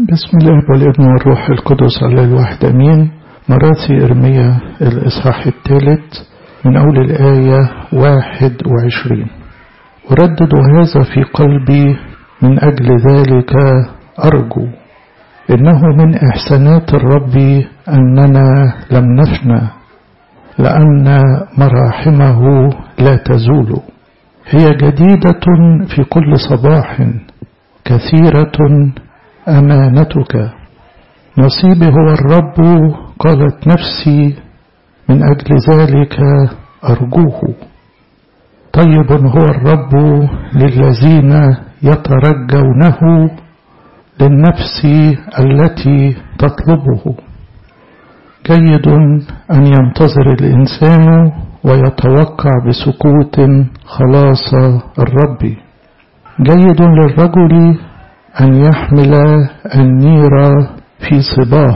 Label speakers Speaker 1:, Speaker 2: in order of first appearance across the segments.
Speaker 1: بسم الله والابن والروح القدس على الواحد أمين مراسي إرميا الإصحاح الثالث من أول الآية واحد وعشرين أردد هذا في قلبي من أجل ذلك أرجو إنه من إحسانات الرب أننا لم نفنى لأن مراحمه لا تزول هي جديدة في كل صباح كثيرة أمانتك نصيبي هو الرب قالت نفسي من أجل ذلك أرجوه طيب هو الرب للذين يترجونه للنفس التي تطلبه جيد أن ينتظر الإنسان ويتوقع بسكوت خلاص الرب جيد للرجل أن يحمل النير في صباه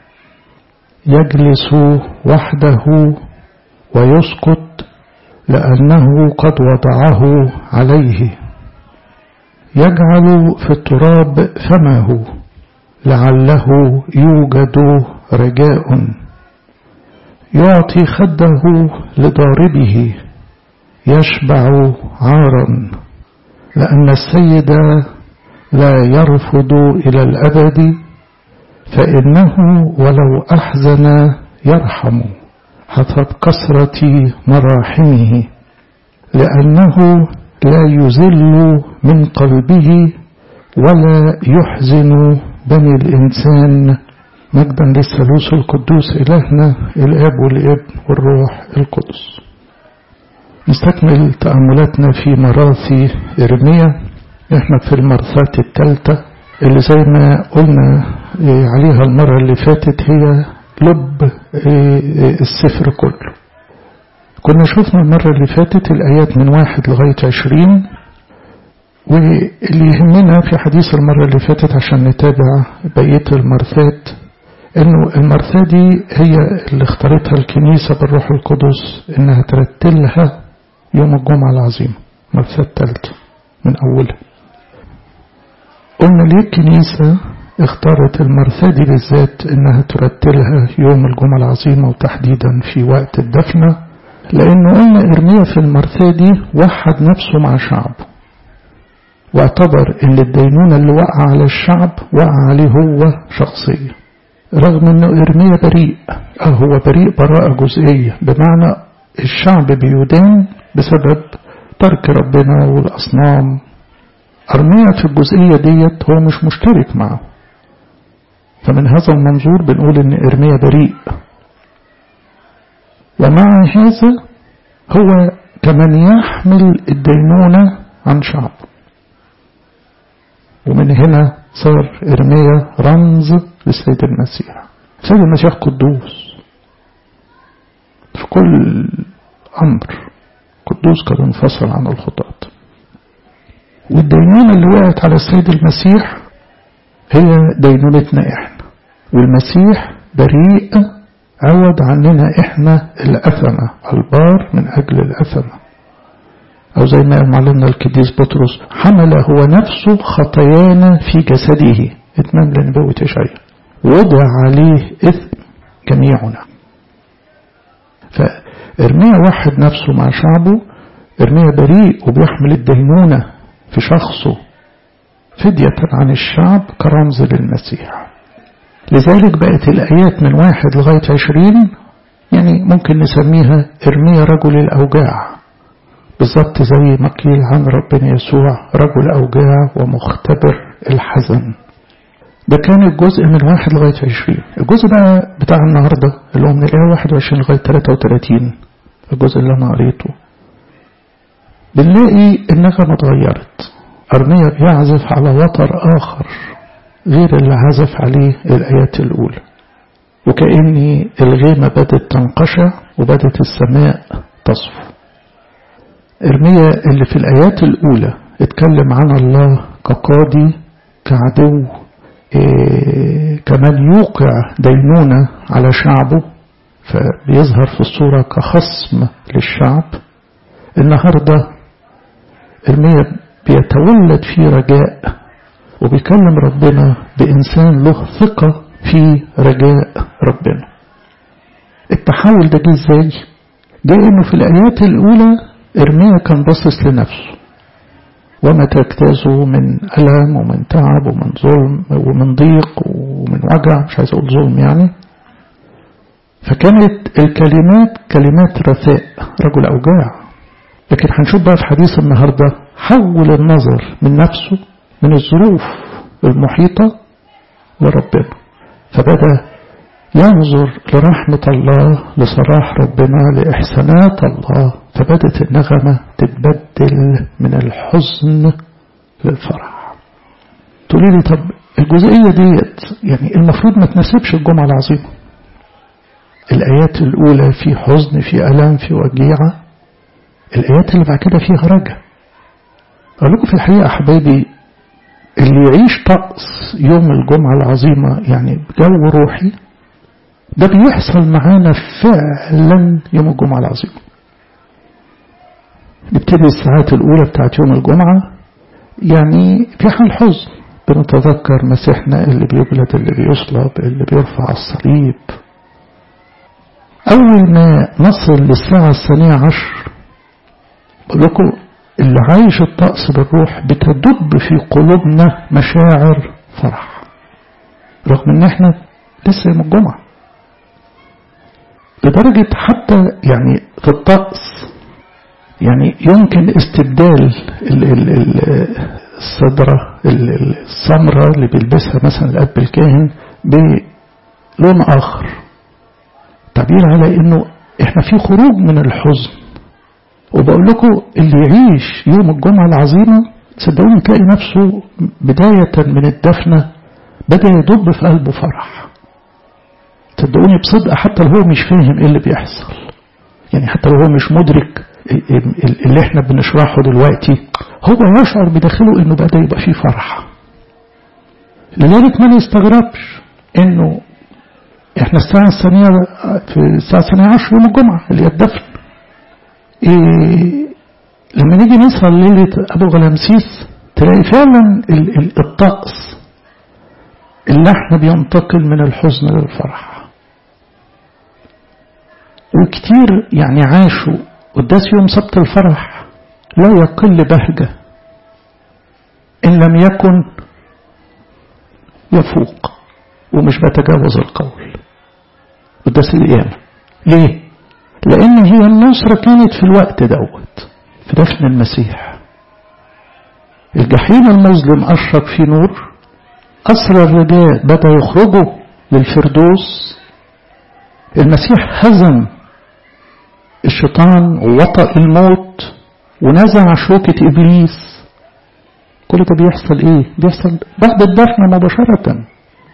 Speaker 1: يجلس وحده ويسكت لأنه قد وضعه عليه يجعل في التراب فمه لعله يوجد رجاء يعطي خده لضاربه يشبع عارا لأن السيد لا يرفض إلى الأبد فإنه ولو أحزن يرحم حسب كثرة مراحمه لأنه لا يزل من قلبه ولا يحزن بني الإنسان مجدا للثالوث القدوس إلهنا الآب والابن والروح القدس نستكمل تأملاتنا في مراثي إرميا احنا في المرثات الثالثة اللي زي ما قلنا عليها المرة اللي فاتت هي لب السفر كله كنا شفنا المرة اللي فاتت الآيات من واحد لغاية عشرين واللي يهمنا في حديث المرة اللي فاتت عشان نتابع بقية المرثات انه المرثاة دي هي اللي اختارتها الكنيسة بالروح القدس انها ترتلها يوم الجمعة العظيمة مرثاة الثالثة من أولها قلنا ليه الكنيسة اختارت المرثاة دي بالذات انها ترتلها يوم الجمعة العظيمة وتحديدا في وقت الدفنة لانه قلنا ارميا في المرثاة دي وحد نفسه مع شعبه واعتبر ان الدينونة اللي وقع على الشعب وقع عليه هو شخصيا رغم انه ارميا بريء اه هو بريء براءة جزئية بمعنى الشعب بيدان بسبب ترك ربنا والأصنام أرميا في الجزئية ديت هو مش مشترك معه فمن هذا المنظور بنقول إن إرميا بريء ومع هذا هو كمن يحمل الدينونة عن شعبه ومن هنا صار إرميا رمز للسيد المسيح السيد المسيح قدوس في كل أمر قدوس قد انفصل عن الخطاة والدينونة اللي وقعت على السيد المسيح هي دينونتنا احنا والمسيح بريء عوض عننا احنا الأثمة البار من أجل الأثمة أو زي ما قال معلمنا القديس بطرس حمل هو نفسه خطايانا في جسده اتمام لنبوة إشعياء وضع عليه إثم جميعنا فإرميا وحد نفسه مع شعبه إرميا بريء وبيحمل الدينونة في شخصه فدية عن الشعب كرمز للمسيح لذلك بقت الآيات من واحد لغاية عشرين يعني ممكن نسميها إرميا رجل الأوجاع بالظبط زي ما قيل عن ربنا يسوع رجل أوجاع ومختبر الحزن ده كان الجزء من واحد لغاية عشرين الجزء بقى بتاع النهاردة اللي هو من الآية واحد وعشرين لغاية تلاتة وتلاتين الجزء اللي أنا قريته بنلاقي النغمة اتغيرت أرميا بيعزف على وتر آخر غير اللي عزف عليه الآيات الأولى وكأن الغيمة بدت تنقشع وبدت السماء تصفو إرميا اللي في الآيات الأولى اتكلم عن الله كقاضي كعدو إيه كمان يوقع دينونة على شعبه فبيظهر في الصورة كخصم للشعب النهاردة إرميا بيتولد فيه رجاء وبيكلم ربنا بإنسان له ثقة في رجاء ربنا التحول ده جه ازاي جه انه في الآيات الأولى إرميا كان باصص لنفسه وما تجتازه من ألم ومن تعب ومن ظلم ومن ضيق ومن وجع مش عايز أقول ظلم يعني فكانت الكلمات كلمات رثاء رجل أوجاع لكن هنشوف بقى في حديث النهاردة حول النظر من نفسه من الظروف المحيطة لربنا فبدأ ينظر لرحمة الله لصلاح ربنا لإحسانات الله فبدت النغمة تتبدل من الحزن للفرح تقولي لي طب الجزئية ديت يعني المفروض ما تناسبش الجمعة العظيمة الآيات الأولى في حزن في ألم في وجيعة الآيات اللي بعد كده فيها رجا أقول لكم في الحقيقة حبايبي اللي يعيش طقس يوم الجمعة العظيمة يعني بجو روحي ده بيحصل معانا فعلا يوم الجمعة العظيمة نبتدي الساعات الأولى بتاعت يوم الجمعة يعني في حال حزن بنتذكر مسيحنا اللي بيجلد اللي بيصلب اللي بيرفع الصليب أول ما نصل للساعة الثانية عشر بقول لكم اللي عايش الطقس بالروح بتدب في قلوبنا مشاعر فرح رغم ان احنا لسه يوم الجمعة لدرجة حتى يعني في الطقس يعني يمكن استبدال الصدرة السمرة اللي بيلبسها مثلا الأب الكاهن بلون آخر تعبير على انه احنا في خروج من الحزن وبقول لكم اللي يعيش يوم الجمعة العظيمة صدقوني تلاقي نفسه بداية من الدفنة بدأ يدب في قلبه فرح صدقوني بصدق حتى لو هو مش فاهم ايه اللي بيحصل يعني حتى لو هو مش مدرك اللي احنا بنشرحه دلوقتي هو يشعر بداخله انه بدأ يبقى فيه فرح لذلك ما نستغربش انه احنا الساعة الثانية في الساعة الثانية عشر يوم الجمعة اللي هي الدفن إيه لما نيجي نسهر ليلة أبو غلامسيس تلاقي فعلا الطقس اللحن بينتقل من الحزن للفرح وكتير يعني عاشوا قداس يوم سبت الفرح لا يقل بهجة إن لم يكن يفوق ومش بتجاوز القول قداس القيامة ليه؟ لأن هي النصرة كانت في الوقت دوت في دفن المسيح الجحيم المظلم أشرق في نور أسرى الرجاء بدأ يخرجوا للفردوس المسيح هزم الشيطان ووطأ الموت ونزع شوكة إبليس كل ده بيحصل إيه؟ بيحصل بعد الدفن مباشرة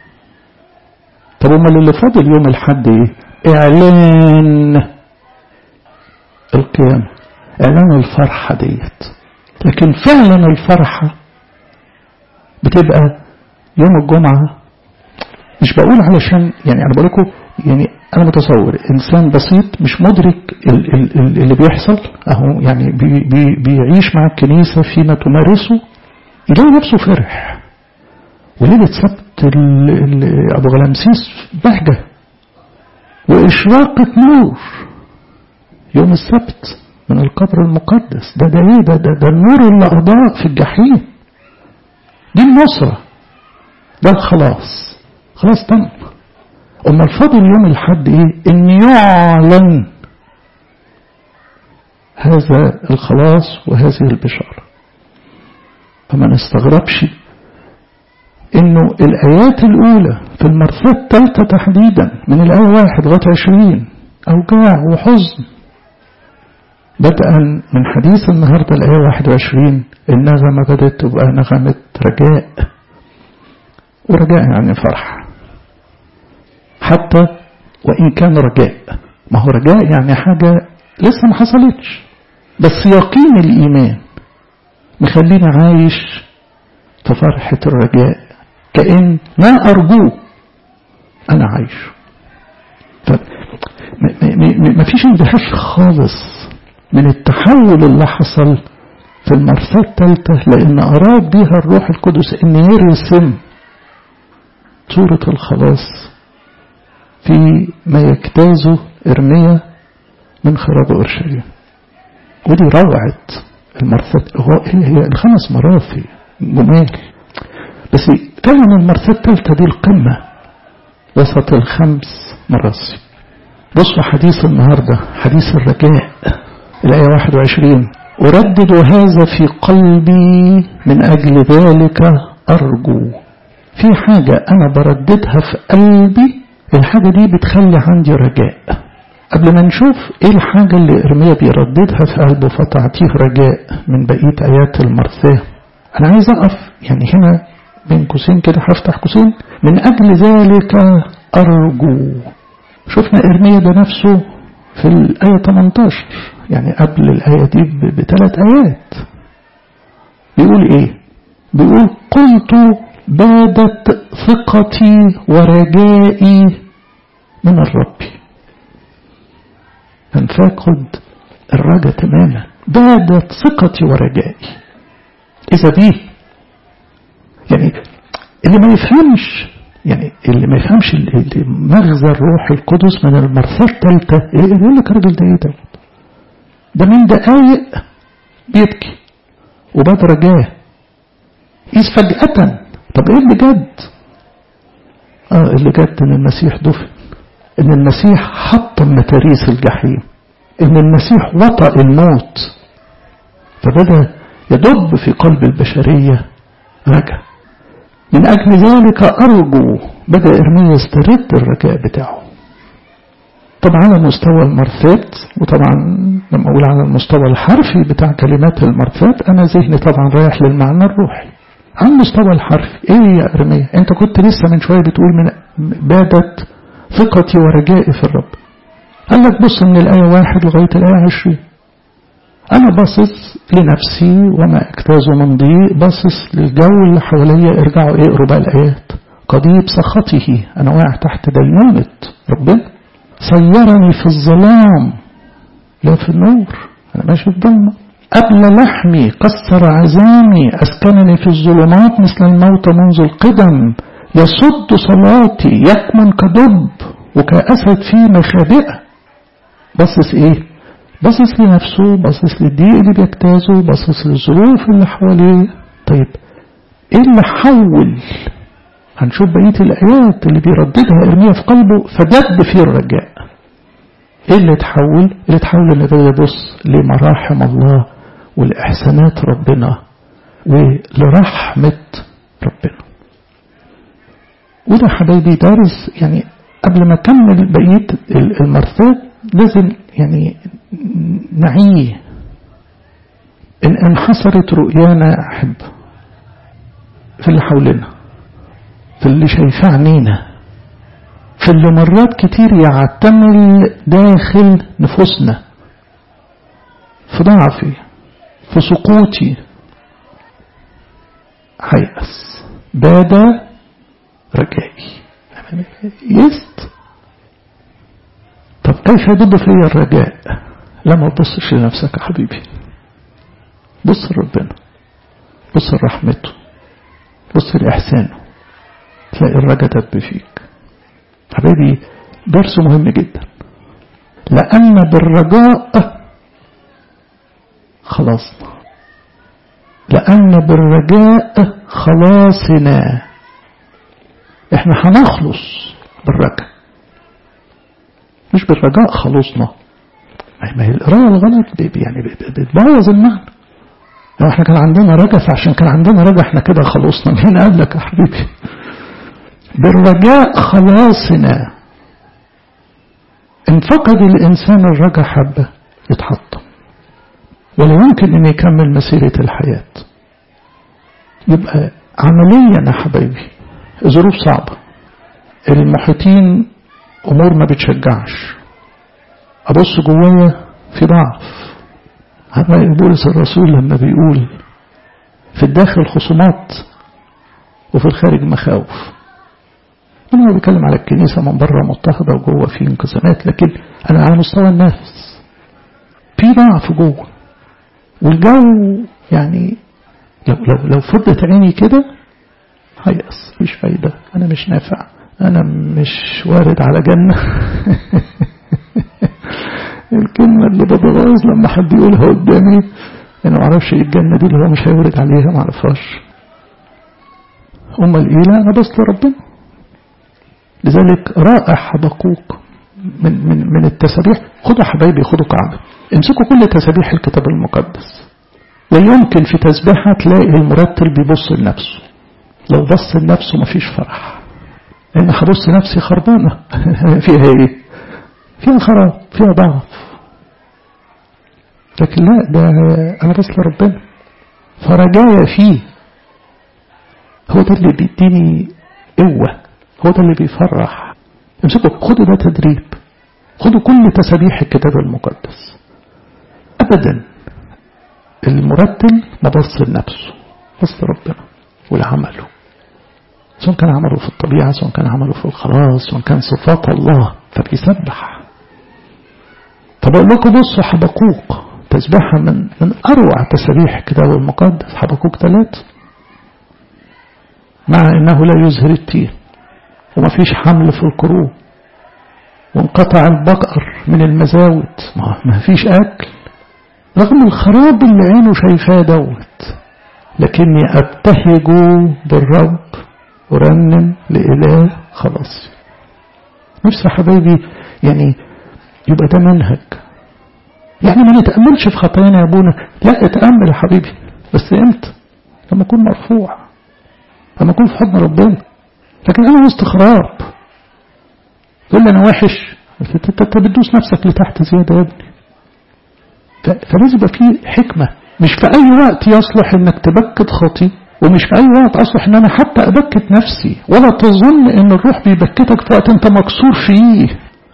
Speaker 1: طب امال اللي فاضل يوم الحد ايه اعلان القيامة اعلان الفرحة ديت لكن فعلا الفرحة بتبقى يوم الجمعة مش بقول علشان يعني انا بقول لكم يعني انا متصور انسان بسيط مش مدرك ال ال ال اللي بيحصل اهو يعني بي بي بيعيش مع الكنيسة فيما تمارسه يلاقي نفسه فرح وليلة سبت أبو غلامسيس بهجة وإشراقة نور يوم السبت من القبر المقدس ده ده ايه ده ده, ده النور اللي أضاء في الجحيم دي النصرة ده الخلاص خلاص تم أما الفاضل يوم الحد ايه ان يعلن هذا الخلاص وهذه البشارة فما نستغربش انه الايات الاولى في المرثاة الثالثة تحديدا من الايه واحد لغاية عشرين اوجاع وحزن بدءا من حديث النهاردة الايه واحد وعشرين النغمة بدأت تبقى نغمة رجاء ورجاء يعني فرح حتى وإن كان رجاء ما هو رجاء يعني حاجة لسه ما حصلتش بس يقين الإيمان مخليني عايش في فرحة الرجاء كأن ما أرجوه أنا عايش ما فيش اندهاش خالص من التحول اللي حصل في المرساة الثالثة لأن أراد بها الروح القدس أن يرسم صورة الخلاص في ما يجتازه إرميا من خراب أورشليم ودي روعة المرثاة هو هي الخمس مرافي جمال بس فعلا المرثاة الثالثة دي القمة وسط الخمس مراسي بصوا حديث النهاردة حديث الرجاء الآية 21 أردد هذا في قلبي من أجل ذلك أرجو في حاجة أنا برددها في قلبي الحاجة دي بتخلي عندي رجاء قبل ما نشوف ايه الحاجة اللي ارميا بيرددها في قلبه فتعطيه رجاء من بقية ايات المرثاة انا عايز اقف يعني هنا بين قوسين كده هفتح قوسين من اجل ذلك ارجو شفنا ارميا ده نفسه في الاية 18 يعني قبل الاية دي بثلاث ايات بيقول ايه بيقول قلت بادت ثقتي ورجائي من الرب فنفقد الرجاء تماما بادت ثقتي ورجائي إذا بيه يعني اللي ما يفهمش يعني اللي ما يفهمش اللي مغزى الروح القدس من المرثاة الثالثة يقول لك الراجل ده ايه ده ده من دقايق بيبكي وباد رجاه إذ فجأة طب ايه اللي جد اه اللي جد ان المسيح دفن ان المسيح حطم متاريس الجحيم ان المسيح وطأ الموت فبدأ يدب في قلب البشرية رجع من أجل ذلك أرجو بدأ إرميا يسترد الرجاء بتاعه طبعا على مستوى المرثات وطبعا لما أقول على المستوى الحرفي بتاع كلمات المرثات أنا ذهني طبعا رايح للمعنى الروحي على المستوى الحرفي ايه يا ارميا انت كنت لسه من شويه بتقول من بادت ثقتي ورجائي في الرب قال لك بص من الايه واحد لغايه الايه عشرين انا باصص لنفسي وما اجتازه من ضيق باصص للجو اللي حواليا ارجعوا اقروا بقى الايات قضيب سخطه انا واقع تحت دينونة ربنا صيرني في الظلام لا في النور انا ماشي في ضلمه أبل لحمي كسر عظامي أسكنني في الظلمات مثل الموت منذ القدم يصد صلاتي يكمن كدب وكأسد في مخابئة باصص ايه باصص لنفسه باصص للضيق اللي بيجتازه باصص للظروف اللي حواليه طيب ايه اللي حول هنشوف بقية الآيات اللي بيرددها إرميا في قلبه فدب فيه الرجاء ايه اللي تحول اللي تحول ان ده يبص لمراحم الله ولإحسانات ربنا ولرحمة ربنا وده حبايبي دارس يعني قبل ما أكمل بقية المرثات لازم يعني نعيه إن انحصرت رؤيانا أحب في اللي حولنا في اللي شايفاه عنينا في اللي مرات كتير يعتمل داخل نفوسنا في ضعفي في سقوطي هيأس باد رجائي يست طب كيف يضد في الرجاء لما تبصش لنفسك يا حبيبي بص لربنا بص لرحمته بص لإحسانه تلاقي الرجاء دب فيك حبيبي درس مهم جدا لأن بالرجاء خلصنا لأن بالرجاء خلاصنا احنا هنخلص بالرجاء مش بالرجاء خلصنا ما هي القرايه الغلط يعني بتبوظ المعنى لو احنا كان عندنا رجاء فعشان كان عندنا رجاء احنا كده خلصنا مين قال لك يا حبيبي بالرجاء خلاصنا ان فقد الانسان الرجاء حبه يتحطم ولا يمكن ان يكمل مسيره الحياه يبقى عمليا يا حبايبي ظروف صعبه المحيطين امور ما بتشجعش ابص جوايا في ضعف هنلاقي بولس الرسول لما بيقول في الداخل خصومات وفي الخارج مخاوف أنا بيتكلم على الكنيسة من بره مضطهدة وجوه في انقسامات لكن أنا على مستوى النفس في ضعف جوه والجو يعني لو لو لو فضت عيني كده هيأس مفيش فايدة أنا مش نافع أنا مش وارد على جنة الكلمة اللي بتغاظ لما حد يقولها قدامي أنا ما أعرفش إيه الجنة دي اللي هو مش هيورد عليها ما أعرفهاش أمال إيه لا أنا بس لربنا لذلك رائع حبقوق من من من التسابيح خدوا حبايبي خدوا قاعدة امسكوا كل تسابيح الكتاب المقدس لا يمكن في تسبيحة تلاقي المرتل بيبص لنفسه لو بص لنفسه مفيش فرح لأن هبص نفسي خربانة فيها ايه فيها خراب فيها ضعف لكن لا ده أنا بس لربنا فرجايا فيه هو ده اللي بيديني قوة هو ده اللي بيفرح امسكوا خدوا ده تدريب خدوا كل تسابيح الكتاب المقدس أبدا المرتل ما بص لنفسه بص لربنا ولعمله سواء كان عمله في الطبيعة سواء كان عمله في الخلاص سواء كان صفات الله فبيسبح طب أقول لكم بصوا حبقوق تسبيحة من من أروع تسابيح الكتاب المقدس حبقوق ثلاث مع أنه لا يزهر التين وما فيش حمل في القروب وانقطع البقر من المزاود ما فيش أكل رغم الخراب اللي عينه شايفاه دوت لكني أبتهج بالرب ورنم لإله خلاص نفسي حبايبي يعني يبقى ده منهج يعني ما نتأملش في خطايانا يا أبونا لا اتأمل يا حبيبي بس امتى لما أكون مرفوع لما أكون في حضن ربنا لكن أنا وسط خراب تقول لي أنا وحش أنت بتدوس نفسك لتحت زيادة يا ابني فلازم يبقى فيه حكمة مش في أي وقت يصلح إنك تبكت خطي ومش في أي وقت أصلح إن أنا حتى أبكت نفسي ولا تظن إن الروح بيبكتك في وقت أنت مكسور فيه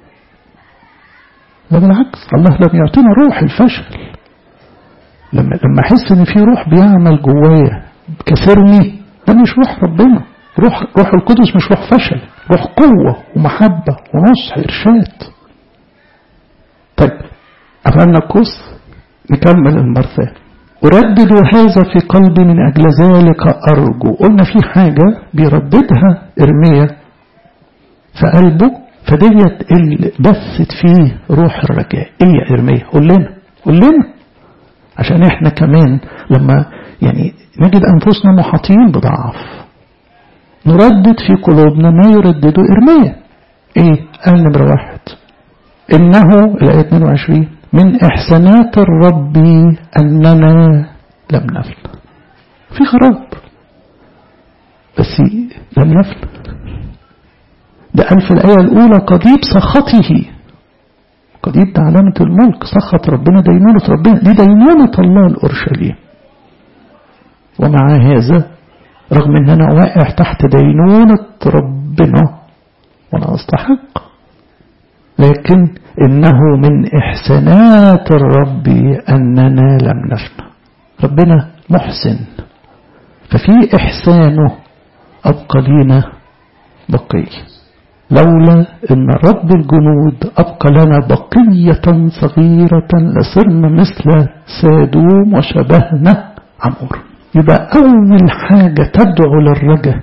Speaker 1: لا بالعكس الله لم يعطينا روح الفشل لما لما أحس إن في روح بيعمل جوايا كسرني ده مش روح ربنا روح روح القدس مش روح فشل روح قوة ومحبة ونصح إرشاد طيب أفهمنا الكوس نكمل المرثاه أردد هذا في قلبي من أجل ذلك أرجو قلنا في حاجة بيرددها إرميا في قلبه فديت اللي بثت فيه روح الرجاء إيه يا إرميا قول لنا قول لنا عشان إحنا كمان لما يعني نجد أنفسنا محاطين بضعف نردد في قلوبنا ما يردده إرميا إيه قال نمرة واحد إنه الآية 22 من إحسانات الرب أننا لم نفل في خراب بس لم نفل ده قال في الآية الأولى قضيب سخطه قضيب ده علامة الملك سخط ربنا دينونة ربنا دي دينونة الله الأورشليم ومع هذا رغم ان انا واقع تحت دينونة ربنا وانا استحق لكن إنه من إحسانات الرب أننا لم نفنى ربنا محسن ففي إحسانه أبقى لينا بقية لولا أن رب الجنود أبقى لنا بقية صغيرة لصرنا مثل سادوم وشبهنا عمور يبقى أول حاجة تدعو للرجاء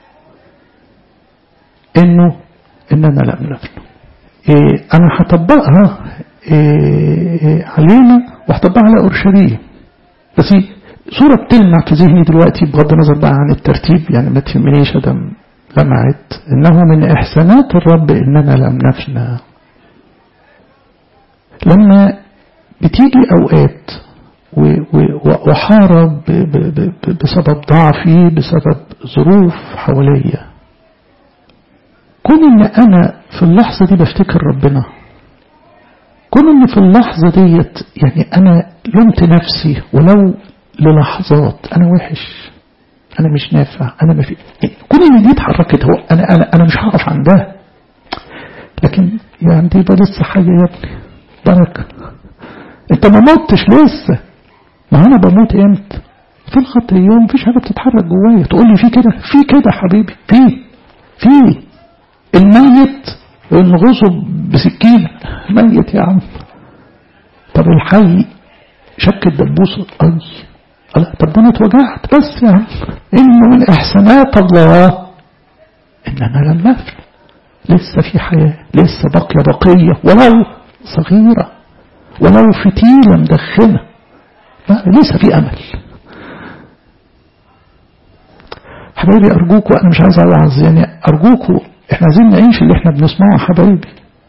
Speaker 1: إنه إننا لم نفنى إيه أنا هطبقها إيه علينا وهطبقها على أورشليم بس صورة بتلمع في ذهني دلوقتي بغض النظر بقى عن الترتيب يعني ما تهمنيش أدم لمعت إنه من إحسانات الرب إننا لم نفنى لما بتيجي أوقات وحارب بسبب ضعفي بسبب ظروف حواليا كون ان انا في اللحظة دي بفتكر ربنا كون ان في اللحظة ديت يعني انا لمت نفسي ولو للحظات انا وحش انا مش نافع انا ما في يعني كون ان دي اتحركت هو انا انا انا مش هقف عندها لكن يعني دي بقى لسه حاجة يا ابني بركة انت ما متش لسه ما انا بموت امتى في الخطية مفيش حاجة بتتحرك جوايا تقول لي في كده في كده حبيبي في في الميت نغصه بسكينة ميت يا عم طب الحي شك الدبوس أي الله طب ده انا اتوجعت بس يعني انه من احسانات الله ان انا لم نفل لسه في حياة لسه باقية بقية ولو صغيرة ولو فتيلة مدخنة لسه في امل حبايبي ارجوكوا انا مش عايز اوعظ يعني ارجوكوا احنا عايزين نعيش اللي احنا بنسمعه حبايبي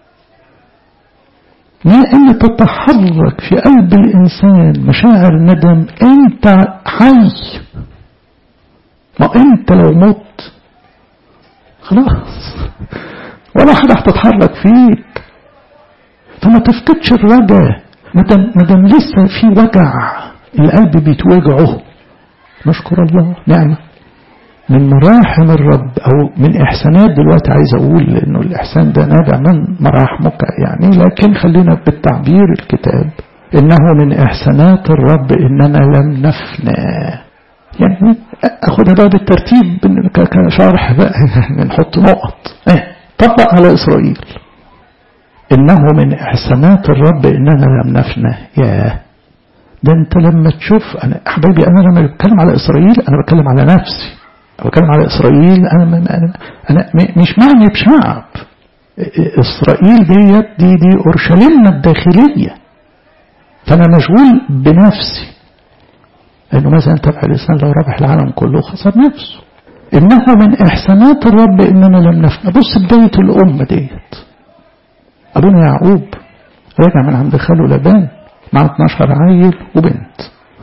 Speaker 1: ما ان تتحرك في قلب الانسان مشاعر ندم انت حي ما انت لو مت خلاص ولا حاجه هتتحرك فيك فما تفقدش الرجاء ما دام لسه في وجع القلب بيتوجعه نشكر الله نعمه من مراحم الرب او من احسانات دلوقتي عايز اقول انه الاحسان ده نابع من مراحمك يعني لكن خلينا بالتعبير الكتاب انه من احسانات الرب اننا لم نفنى يعني اخدها بقى بالترتيب كشرح بقى نحط نقط اه طبق على اسرائيل انه من احسانات الرب اننا لم نفنى ياه ده انت لما تشوف انا حبايبي انا لما بتكلم على اسرائيل انا بتكلم على نفسي بتكلم على إسرائيل أنا, أنا, أنا مش معني بشعب إسرائيل ديت دي دي أورشليمنا الداخلية فأنا مشغول بنفسي لأنه مثلا تبع الإنسان لو ربح العالم كله خسر نفسه إنه من إحسانات الرب إننا لم نفنى بص بداية الأمة ديت أبونا يعقوب راجع من عند خاله لبان مع 12 عيل وبنت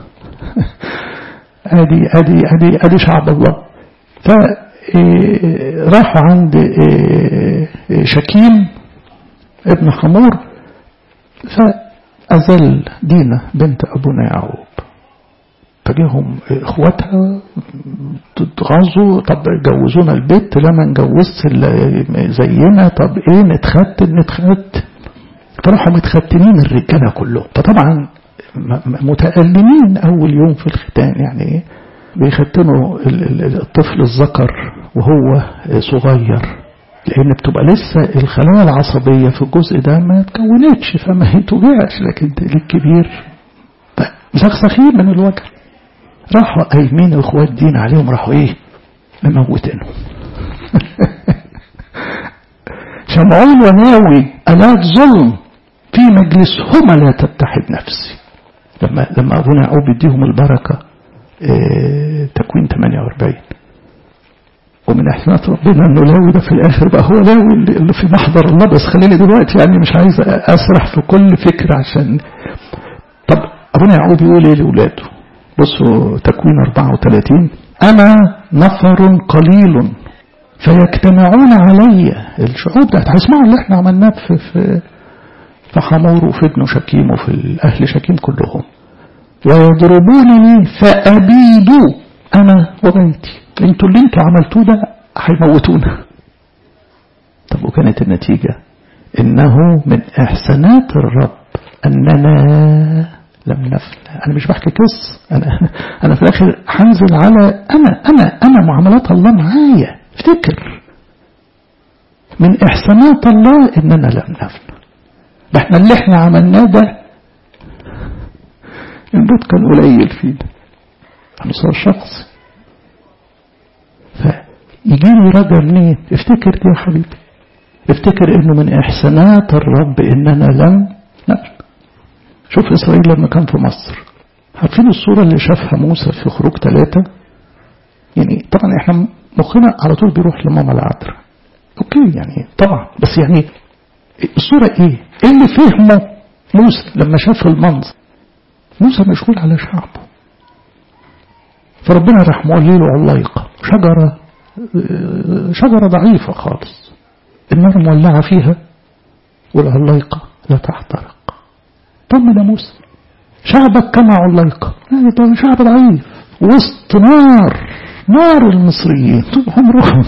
Speaker 1: ادي ادي ادي ادي شعب الله فراحوا عند شكيم ابن خمور فأزل دينا بنت أبونا يعقوب فجيهم اخواتها تتغاظوا طب جوزونا البيت لما نجوزش زينا طب ايه نتختن نتختن فراحوا متختنين الرجاله كلهم فطبعا متألمين اول يوم في الختان يعني بيختنوا الطفل الذكر وهو صغير لان بتبقى لسه الخلايا العصبية في الجزء ده ما تكونتش فما يتوجعش لكن الكبير مسخسخين من الوجع راحوا قايمين اخوات دين عليهم راحوا ايه مموتينهم شمعون وناوي ألات ظلم في مجلسهما لا تتحد نفسي لما لما ابونا يعقوب يديهم البركه اه تكوين 48 ومن احسانات ربنا انه لاوي ده في الاخر بقى هو لاوي اللي في محضر الله بس خليني دلوقتي يعني مش عايز اسرح في كل فكره عشان طب ابونا يعقوب يقول ايه لاولاده بصوا تكوين 34 انا نفر قليل فيجتمعون علي الشعوب ده هيسمعوا اللي احنا عملناه في في في حمور وفي ابن شكيم وفي الأهل شكيم كلهم ويضربونني فأبيد أنا وبيتي انتوا اللي انتوا عملتوه ده هيموتونا طب وكانت النتيجة إنه من إحسانات الرب أننا لم نفنى أنا مش بحكي قصة أنا أنا في الآخر هنزل على أنا أنا أنا معاملات الله معايا افتكر من إحسانات الله إننا لم نفنى ده احنا اللي احنا عملناه ده الموت كان قليل فينا على مستوى الشخصي فيجيني رجا منين افتكر دي يا حبيبي افتكر انه من احسانات الرب اننا لم نفنى شوف اسرائيل لما كان في مصر عارفين الصورة اللي شافها موسى في خروج ثلاثة يعني طبعا احنا مخنا على طول بيروح لماما العذراء اوكي يعني طبعا بس يعني الصورة ايه ايه اللي فهمه موسى لما شاف المنظر موسى مشغول على شعبه فربنا راح مولي له علايقة شجرة شجرة ضعيفة خالص النار مولعة فيها والعلايقة لا تحترق طمن موسى شعبك كما علايقة ده شعب ضعيف وسط نار نار المصريين طول عمرهم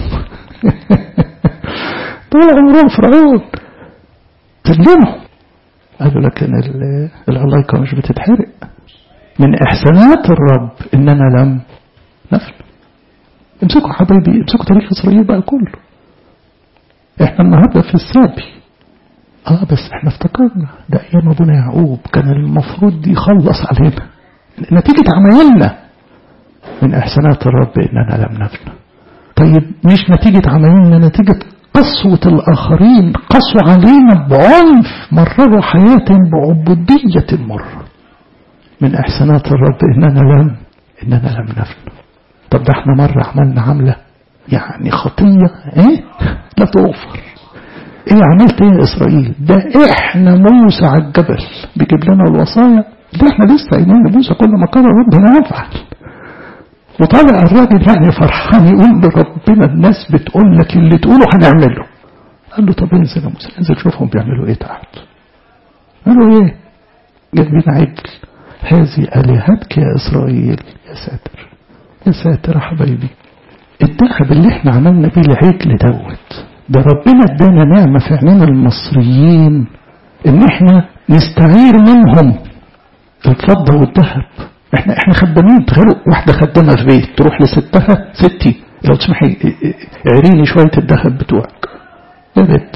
Speaker 1: طول عمرهم فرعون سلمهم قالوا لكن العلايقة مش بتتحرق من إحسانات الرب إننا لم نفن امسكوا حبايبي امسكوا تاريخ إسرائيل بقى كله احنا النهاردة في السابي اه بس احنا افتكرنا ده ايام ابونا يعقوب كان المفروض يخلص علينا نتيجة عمايلنا من إحسانات الرب إننا لم نفنى طيب مش نتيجة عمايلنا نتيجة قسوة الآخرين قسوا علينا بعنف مرروا حياة بعبودية مرة من إحسانات الرب إننا لم إننا لم نفنى طب ده احنا مرة عملنا عملة يعني خطية ايه لا تغفر ايه عملت ايه يا اسرائيل ده احنا موسى على الجبل بيجيب لنا الوصايا ده احنا لسه قايلين لموسى كل ما قال ربنا يفعل وطالع الراجل يعني فرحان يقول لربنا الناس بتقول لك اللي تقوله هنعمله قال له طب انزل يا موسى انزل شوفهم بيعملوا ايه تحت قالوا ايه جايبين عجل هذه الهتك يا اسرائيل يا ساتر يا ساتر يا حبايبي الذهب اللي احنا عملنا بيه العجل دوت ده ربنا ادانا نعمة في عينين المصريين ان احنا نستعير منهم الفضة والذهب احنا احنا خدامين تخيلوا واحدة خدامة في بيت تروح لستها ستي لو تسمحي اعريني شوية الذهب بتوعك يا ريت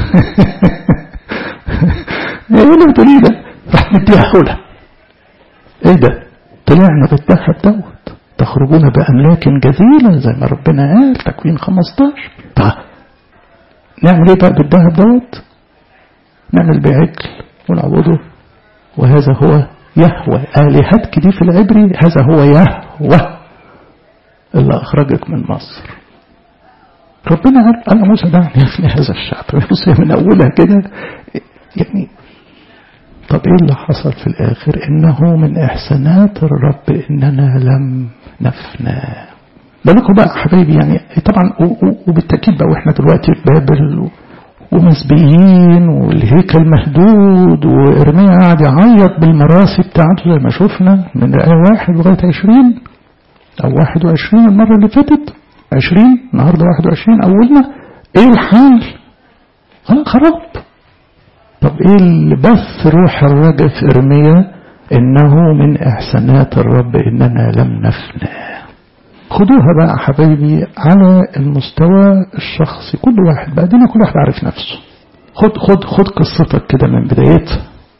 Speaker 1: ايه اللي بتقوليه ده راح مديها حولها ايه ده طلعنا بالذهب دوت تخرجون بأملاك جزيلة زي ما ربنا قال تكوين 15 طيب نعمل ايه بقى بالذهب دوت نعمل بعجل ونعبده وهذا هو يهوى آلهتك دي في العبري هذا هو يهوى اللي أخرجك من مصر ربنا قال أنا موسى دعني يفني هذا الشعب بص من أولها كده يعني طب ايه اللي حصل في الاخر انه من احسانات الرب اننا لم نفنى بالكم بقى حبايبي يعني طبعا وبالتاكيد بقى واحنا دلوقتي في بابل ومسبيين والهيكل مهدود وارميا قاعد يعيط بالمراسي بتاعته زي ما شفنا من آية واحد لغاية عشرين أو واحد وعشرين المرة اللي فاتت عشرين النهاردة واحد وعشرين أولنا إيه الحال؟ خلاص خراب طب ايه اللي بث روح الرجا في ارميا انه من احسانات الرب اننا لم نفنى خدوها بقى حبايبي على المستوى الشخصي كل واحد بقى دينا كل واحد عارف نفسه خد خد خد قصتك كده من بدايتها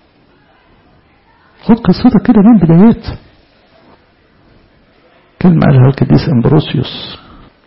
Speaker 1: خد قصتك كده من بدايتها كلمة قالها القديس امبروسيوس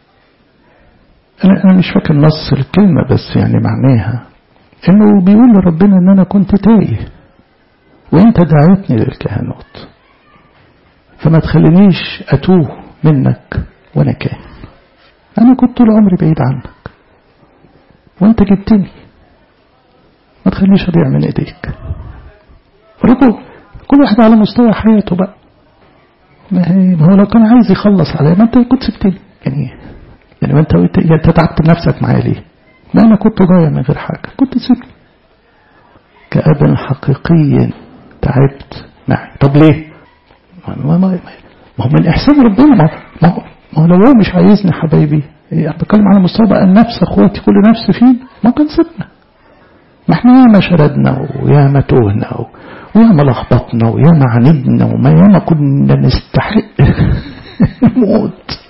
Speaker 1: أنا أنا مش فاكر نص الكلمة بس يعني معناها انه بيقول لربنا ان انا كنت تايه وانت دعيتني للكهنوت فما تخلينيش اتوه منك وانا كاهن انا كنت طول عمري بعيد عنك وانت جبتني ما تخلينيش اضيع من ايديك برضو كل واحد على مستوى حياته بقى ما, هي ما هو لو كان عايز يخلص عليا ما انت كنت سبتني يعني يعني ما انت انت تعبت نفسك معايا ليه ما أنا كنت ضايع من غير حاجة كنت سيبني كأب حقيقي تعبت معي طب ليه ما, ما, ما, ما هو من إحسان ربنا ما, ما, هو, ما هو لو هو مش عايزني حبايبي أنا بتكلم على مستوى بقى النفس أخواتي كل نفس فين ما كان سيبنا ما احنا ياما شردنا وياما تهنا وياما لخبطنا وياما عاندنا وما ياما كنا نستحق الموت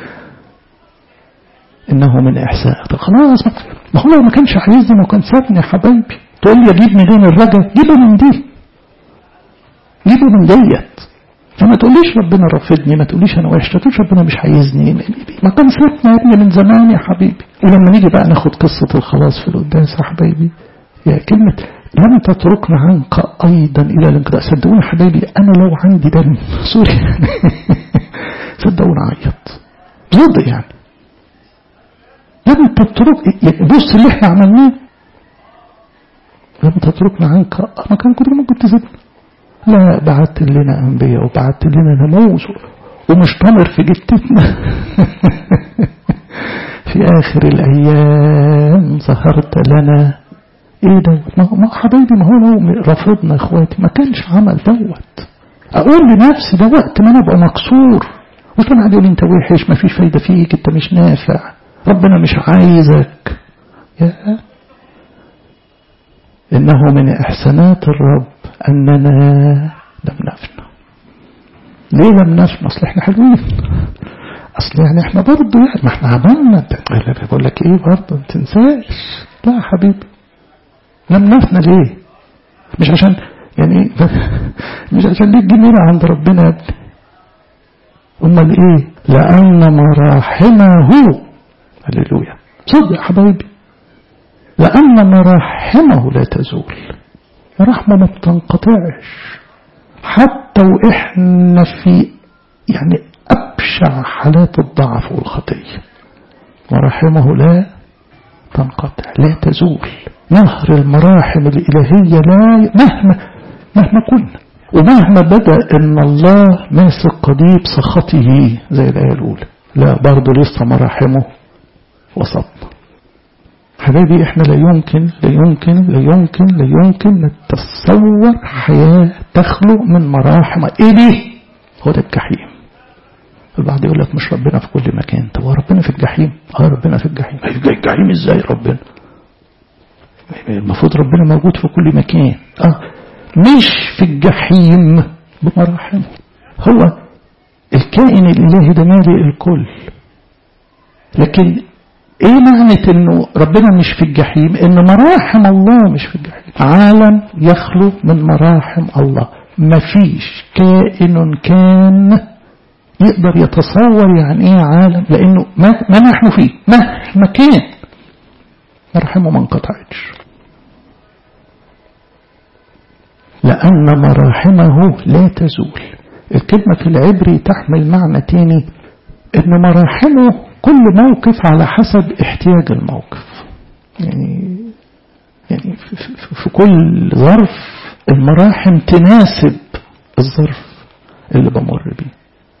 Speaker 1: انه من احسان طب خلاص ما هو ما كانش عايزني ما كان سابني يا حبايبي تقول لي اجيب منين الرجا جيبه من دي جيبه من ديت فما تقوليش ربنا رفضني ما تقوليش انا وحش تقوليش ربنا مش عايزني ما كان سابني يا ابني من زمان يا حبيبي ولما نيجي بقى ناخد قصة الخلاص في القداس يا حبايبي يا كلمة لم تتركنا عنك أيضا إلى الانقضاء صدقوني حبايبي أنا لو عندي دم سوري صدقوني أعيط ضد يعني لم تترك يعني بص اللي احنا عملناه لم تتركنا عنك ما كان كنت ممكن تزيدنا لا بعت لنا انبياء وبعت لنا ناموس ومش طمر في جتتنا في اخر الايام ظهرت لنا ايه ده ما حبايبي ما هو لو رفضنا اخواتي ما كانش عمل دوت اقول لنفسي ده وقت ما انا ابقى مكسور وكان قاعد يقول انت وحش ما فيش فايده فيك انت مش نافع ربنا مش عايزك يا إنه من إحسانات الرب أننا لم نفنى ليه لم نفنى أصل إحنا حلوين أصل يعني إحنا برضه يعني ما إحنا عملنا بقول لك إيه برضه ما تنساش لا يا حبيبي لم نفنى ليه مش عشان يعني مش عشان ليك جميلة عند ربنا يا ابني امال ايه لان مراحمه هللويا صدق يا حبايبي لان مراحمه لا تزول رحمه ما بتنقطعش حتى واحنا في يعني ابشع حالات الضعف والخطيه مراحمه لا تنقطع لا تزول نهر المراحم الإلهية لا مهما مهما كنا ومهما بدأ ان الله ماسك قضيب سخطه زي الآية الأولى لا برضه لسه مراحمه وسطنا حبايبي احنا لا يمكن لا يمكن لا يمكن لا يمكن نتصور حياة تخلو من مراحم ايه دي هو ده الجحيم البعض يقول لك مش ربنا في كل مكان طب هو ربنا في الجحيم اه ربنا في الجحيم الجحيم ازاي ربنا المفروض ربنا موجود في كل مكان اه مش في الجحيم بمراحمه هو الكائن الالهي ده مالي الكل لكن ايه معنى انه ربنا مش في الجحيم ان مراحم الله مش في الجحيم عالم يخلو من مراحم الله مفيش كائن كان يقدر يتصور يعني ايه عالم لانه ما, ما نحن فيه مهما كان مراحمه ما انقطعتش لأن مراحمه لا تزول الكلمة في العبري تحمل معنى تاني ان مراحمه كل موقف على حسب احتياج الموقف يعني يعني في, في, في كل ظرف المراحم تناسب الظرف اللي بمر بيه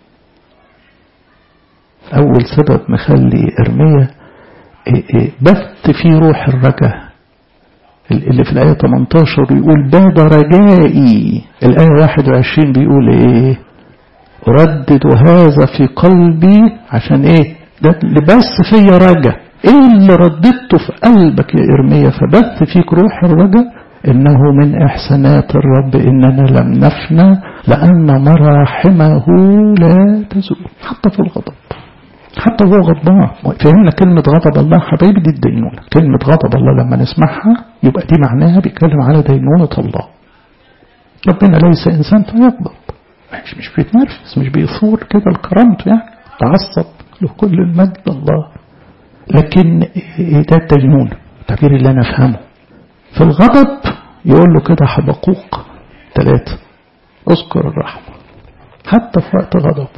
Speaker 1: أول سبب مخلي إرميا بث في روح الرجاء اللي في الآية 18 بيقول باب رجائي الآية 21 بيقول إيه أردد هذا في قلبي عشان إيه ده اللي بس فيا رجاء إيه اللي رددته في قلبك يا إرميا فبث فيك روح الرجاء إنه من إحسانات الرب إننا لم نفنى لأن مراحمه لا تزول حتى في الغضب حتى هو غضبان فهمنا كلمة غضب الله حبايبي دي الدينونة كلمة غضب الله لما نسمعها يبقى دي معناها بيتكلم على دينونة الله ربنا ليس إنسان فيغضب مش مش بيتنرفز مش بيثور كده لكرامته يعني تعصب له كل المجد الله لكن ده الدينونة التعبير اللي أنا أفهمه في الغضب يقول له كده حبقوق ثلاثة اذكر الرحمة حتى في وقت غضبه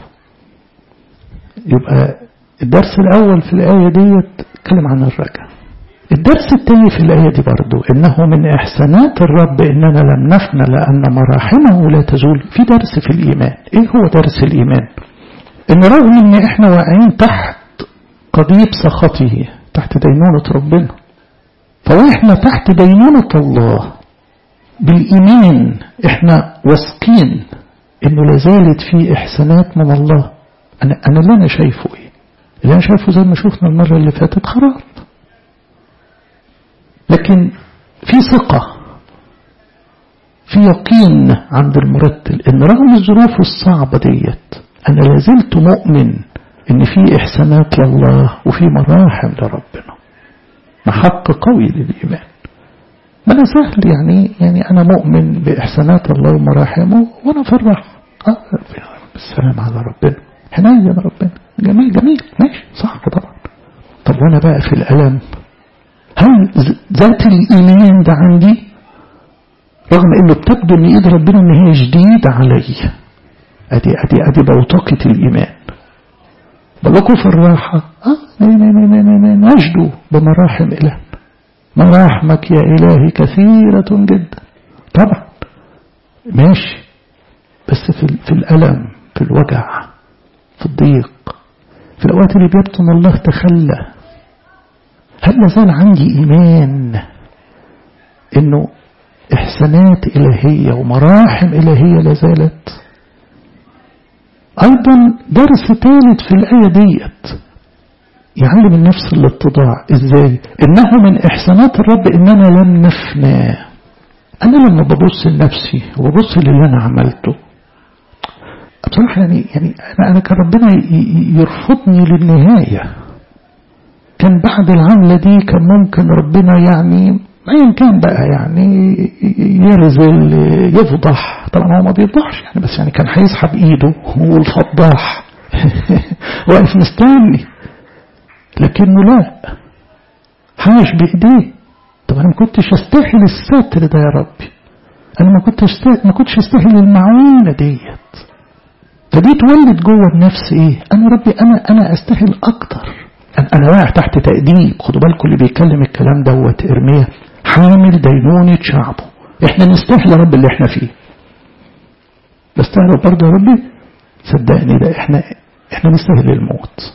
Speaker 1: يبقى الدرس الأول في الآية دي اتكلم عن الرجاء الدرس الثاني في الآية دي برضو إنه من إحسانات الرب إننا لم نفنى لأن مراحمه لا تزول في درس في الإيمان إيه هو درس الإيمان إن رغم إن إحنا واقعين تحت قضيب سخطه تحت دينونة ربنا فوإحنا تحت دينونة الله بالإيمان إحنا واثقين إنه لازالت في إحسانات من الله أنا أنا اللي أنا شايفه إيه؟ اللي أنا شايفه زي ما شفنا المرة اللي فاتت خراب لكن في ثقة في يقين عند المرتل إن رغم الظروف الصعبة ديت أنا لازلت مؤمن إن في إحسانات لله وفي مراحم لربنا محق قوي للإيمان ما أنا سهل يعني يعني أنا مؤمن بإحسانات الله ومراحمه وأنا في الراحة آه السلام على ربنا حنين ربنا جميل جميل ماشي صح طبعا طب وانا بقى في الألم هل ذات الإيمان ده عندي رغم انه بتبدو ان ايد ربنا ان هي جديدة علي ادي ادي ادي بوتقة الايمان بلقوا في الراحة اه نجدوا بمراحم إله مراحمك يا إلهي كثيرة جدا طبعا ماشي بس في, في الألم في الوجع في الضيق في الأوقات اللي بيبطن الله تخلى هل لازال عندي إيمان إنه إحسانات إلهية ومراحم إلهية لازالت أيضا درس ثالث في الآية ديت يعلم النفس الاتضاع إزاي إنه من إحسانات الرب إننا لم نفنى أنا لما ببص لنفسي وببص للي أنا عملته بصراحة يعني يعني أنا أنا كان ربنا يرفضني للنهاية كان بعد العملة دي كان ممكن ربنا يعني ايا كان بقى يعني يرزل يفضح طبعا هو ما بيفضحش يعني بس يعني كان هيسحب ايده هو الفضاح واقف مستني لكنه لا حاش بايديه طب انا ما كنتش استاهل الستر ده يا ربي انا ما كنتش استاهل ما كنتش استاهل المعونه ديت فدي تولد جوه النفس ايه انا ربي انا انا استاهل اكتر انا واقع تحت تأديب خدوا بالكم اللي بيتكلم الكلام دوت ارميا حامل دينونة شعبه احنا نستاهل يا رب اللي احنا فيه بس تعرف برضه يا ربي صدقني ده احنا احنا نستاهل الموت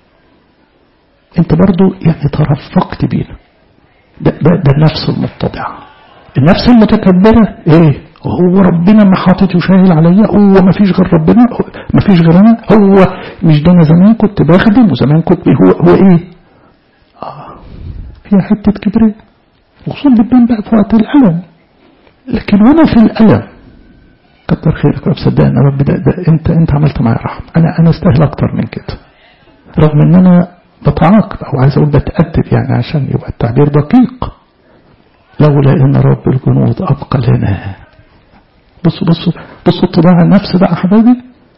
Speaker 1: انت برضه يعني ترفقت بينا ده, ده, ده النفس المتضعة النفس المتكبرة ايه هو ربنا ما حاطط وشايل عليا هو ما فيش غير ربنا ما فيش غير انا هو مش ده انا زمان كنت بخدم وزمان كنت هو هو ايه اه فيها حته كبرياء وخصوصا بتبان بقى في وقت الالم لكن وانا في الالم كتر خيرك رب صدقني يا رب ده, ده انت انت عملت معايا رحمه انا انا استاهل اكتر من كده رغم ان انا بتعاقب او عايز اقول بتادب يعني عشان يبقى التعبير دقيق لولا ان رب الجنود ابقى لنا بصوا بصوا بصوا طباع النفس ده يا حبايبي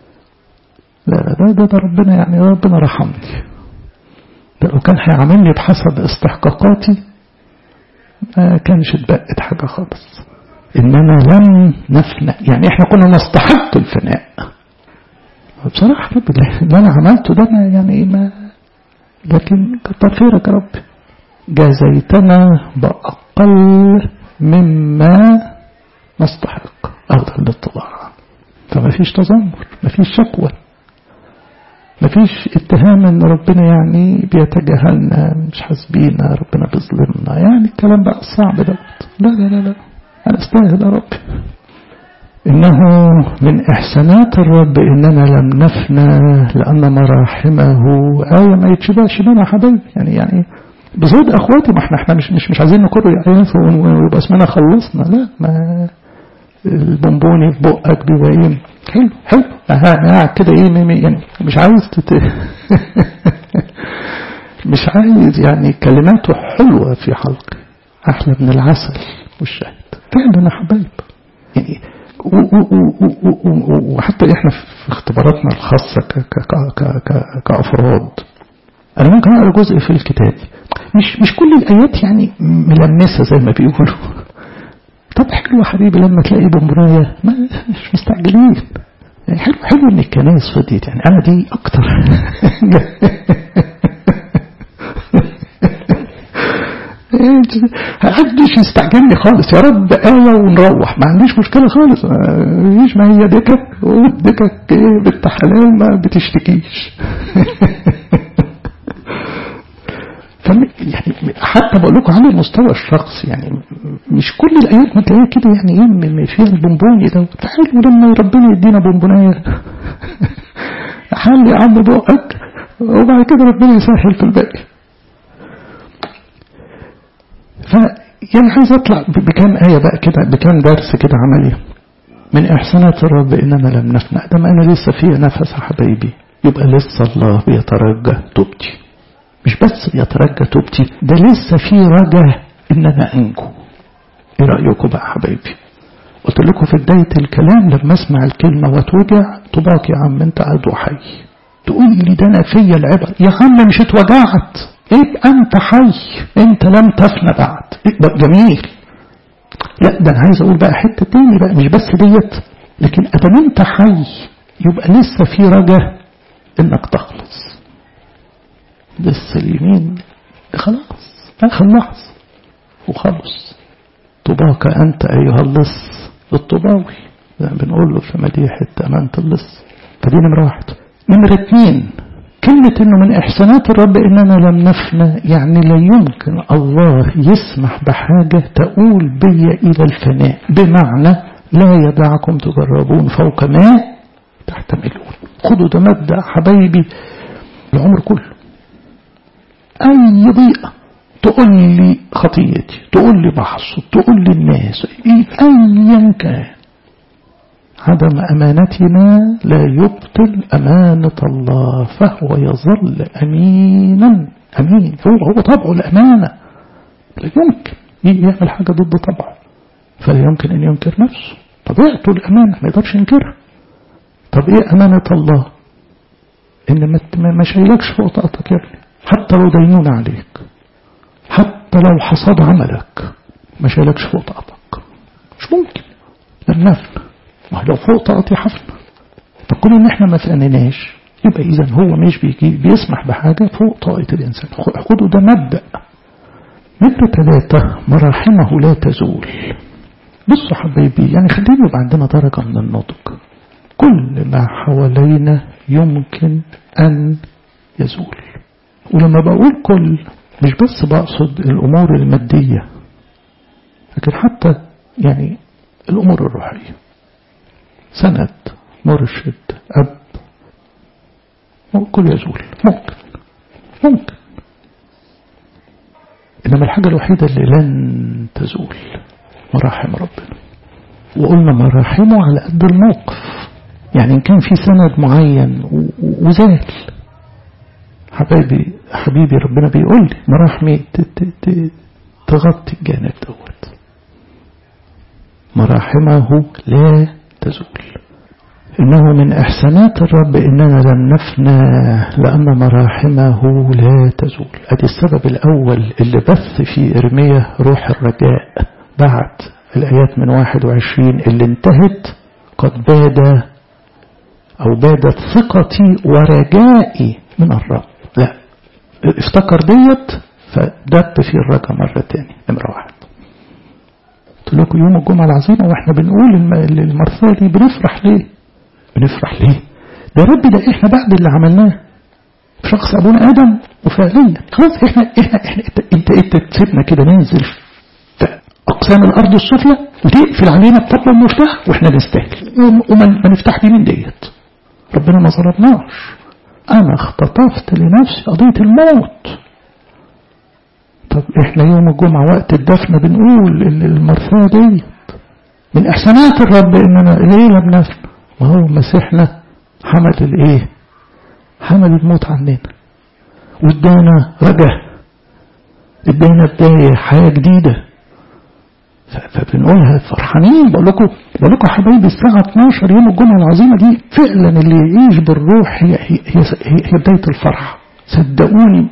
Speaker 1: لا لا ده, ده ده ربنا يعني ربنا رحمني ده لو كان هيعاملني بحسب استحقاقاتي ما كانش اتبقت حاجة خالص إننا لم نفنى يعني إحنا كنا نستحق الفناء بصراحة رب اللي أنا عملته ده ما يعني ما لكن كتر خيرك يا رب جازيتنا بأقل مما نستحق أفضل للطباع فما فيش تذمر ما فيش شكوى ما فيش اتهام ان ربنا يعني بيتجاهلنا مش حاسبينا ربنا بيظلمنا يعني الكلام بقى الصعب دوت لا لا لا لا انا استاهل يا رب انه من احسانات الرب اننا لم نفنى لان مراحمه ايه ما يتشبهش بنا يا حبايبي يعني يعني بزود اخواتي ما احنا احنا مش مش مش عايزين نكر ايات ويبقى اسمنا خلصنا لا ما البونبوني في بقك بيبقى ايه حلو حلو انا قاعد كده ايه يعني مش عايز تت... مش عايز يعني كلماته حلوة في حلقي احلى من العسل والشهد فعلا يا حبايب يعني وحتى احنا في اختباراتنا الخاصة ك ك ك ك كأفراد أنا ممكن أقرأ جزء في الكتاب مش مش كل الآيات يعني ملمسة زي ما بيقولوا طب حلو يا حبيبي لما تلاقي بمبراية ما مش مستعجلين يعني حلو حلو ان الكنائس فضيت يعني انا دي اكتر محدش يستعجلني خالص يا رب آية ونروح ما عنديش مشكلة خالص مفيش ما هي دكك ودكك ايه بنت حلال ما بتشتكيش يعني حتى بقول لكم على المستوى الشخصي يعني مش كل الايات ما تلاقيها كده يعني ايه فيها البونبوني ده حلو لما ربنا يدينا بونبونايه حل يا عم بقك وبعد كده ربنا يسهل في الباقي ف يعني عايز اطلع بكام ايه بقى كده بكام درس كده عملي من احسانات الرب اننا لم نفنى ده ما انا لسه فيها نفس يا حبايبي يبقى لسه الله بيترجى توبتي مش بس بيترجى توبتي ده لسه في رجاء ان انا انجو ايه رايكم بقى حبايبي قلت لكم في بدايه الكلام لما اسمع الكلمه واتوجع طباك يا عم انت قاعد وحي تقول لي ده انا فيا العبر يا عم مش اتوجعت يبقى انت حي انت لم تفنى بعد يبقى جميل لا ده انا عايز اقول بقى حته تاني بقى مش بس ديت لكن ادام انت حي يبقى لسه في رجاء انك تخلص لسه اليمين خلاص خلص وخلص طباك أنت أيها اللص الطباوي زي ما بنقول له في مديحة أمانة اللص فدي نمرة واحد نمرة اتنين كلمة انه من احسانات الرب اننا لم نفنى يعني لا يمكن الله يسمح بحاجة تقول بي الى الفناء بمعنى لا يدعكم تجربون فوق ما تحتملون خدوا ده مبدأ حبايبي العمر كله أي ضيقة تقول لي خطيتي تقول لي بحص تقول لي الناس أيا كان عدم أمانتنا لا يبطل أمانة الله فهو يظل أمينا أمين هو هو طبعه الأمانة لا يمكن يعمل حاجة ضد طبعه فلا يمكن أن ينكر نفسه طبيعته الأمانة ما يقدرش ينكرها طب إيه أمانة الله إن ما شايلكش فوق طاقتك يا ابني حتى لو دينون عليك حتى لو حصاد عملك ما شايلكش فوق طاقتك مش ممكن لم نفن ما لو فوق طاقتي حفن فكون ان احنا ما فنناش يبقى اذا هو مش بيجي بيسمح بحاجة فوق طاقة الانسان خدوا ده مبدأ نمرة ثلاثة مراحمه لا تزول بصوا حبايبي يعني خلينا يبقى عندنا درجة من النضج كل ما حوالينا يمكن أن يزول ولما بقول كل مش بس بقصد الأمور المادية لكن حتى يعني الأمور الروحية سند مرشد أب كل يزول ممكن ممكن إنما الحاجة الوحيدة اللي لن تزول مراحم ربنا وقلنا مراحمه على قد الموقف يعني إن كان في سند معين وزال حبايبي حبيبي ربنا بيقول لي مراحمي تغطي الجانب دوت مراحمه لا تزول إنه من إحسانات الرب إننا لم نفنى لأن مراحمه لا تزول أدي السبب الأول اللي بث في إرمية روح الرجاء بعد الآيات من 21 اللي انتهت قد باد أو بادت ثقتي ورجائي من الرب لا افتكر ديت فدب في الرجاء مرة تاني نمرة واحد قلت لكم يوم الجمعة العظيمة واحنا بنقول المرثاة دي بنفرح ليه بنفرح ليه ده رب ده احنا بعد اللي عملناه في شخص ابونا ادم وفعليا خلاص احنا احنا احنا انت انت تسيبنا كده ننزل في اقسام الارض السفلى وتقفل علينا بطبل المفتاح واحنا نستاهل وما نفتح دي من ديت ربنا ما ظلمناش انا اختطفت لنفسي قضيه الموت طب احنا يوم الجمعه وقت الدفن بنقول المرثاه ديت من احسانات الرب اننا ليه لم نفن ما هو مسيحنا حمل الايه حمل الموت عننا وادانا رجع ادانا بداية حياة جديدة فبنقولها فرحانين بقول لكم بقول لكم حبايبي الساعة 12 يوم الجمعة العظيمة دي فعلا اللي يعيش بالروح هي هي هي, هي بداية الفرح صدقوني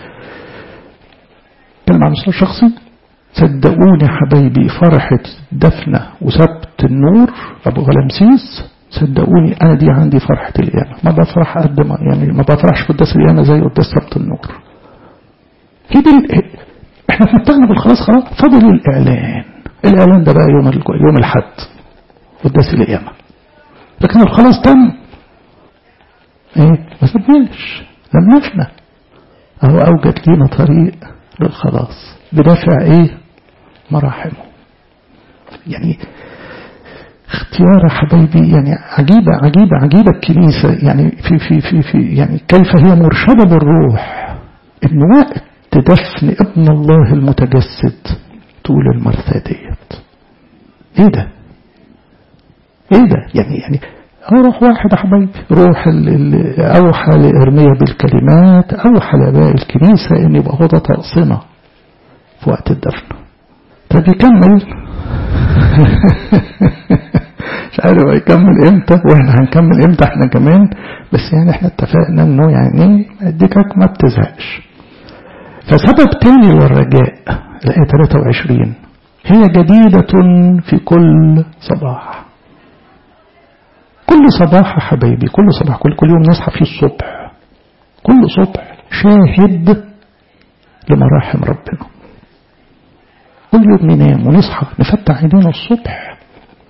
Speaker 1: كلمة عن مستوى شخصي صدقوني حبايبي فرحة دفنة وسبت النور أبو غلمسيس صدقوني أنا دي عندي فرحة القيامة ما بفرح قد ما يعني ما بفرحش في قداس القيامة زي قداس سبت النور كده احنا اتمتعنا بالخلاص خلاص فاضل الإعلان الإعلان ده بقى يوم يوم الحد قداس القيامة لكن الخلاص تم ايه ما سبناش لم نفنى اهو اوجد لينا طريق للخلاص بدافع ايه مراحمه يعني اختيار حبايبي يعني عجيبة عجيبة عجيبة الكنيسة يعني في في في في يعني كيف هي مرشدة بالروح ان وقت دفن ابن الله المتجسد طول المرثى ديت ايه ده ايه ده يعني يعني روح واحد يا حبايبي روح اللي اوحى لارميا بالكلمات اوحى لاباء الكنيسه ان يبقى هو ده طقسنا في وقت الدفن طب يكمل مش عارف هيكمل امتى واحنا هنكمل امتى احنا كمان بس يعني احنا اتفقنا انه يعني اديكك ما بتزهقش فسبب تاني للرجاء الآية 23 هي جديدة في كل صباح كل صباح يا حبايبي كل صباح كل, كل يوم نصحى فيه الصبح كل صبح شاهد لمراحم ربنا كل يوم ننام ونصحى نفتح عينينا الصبح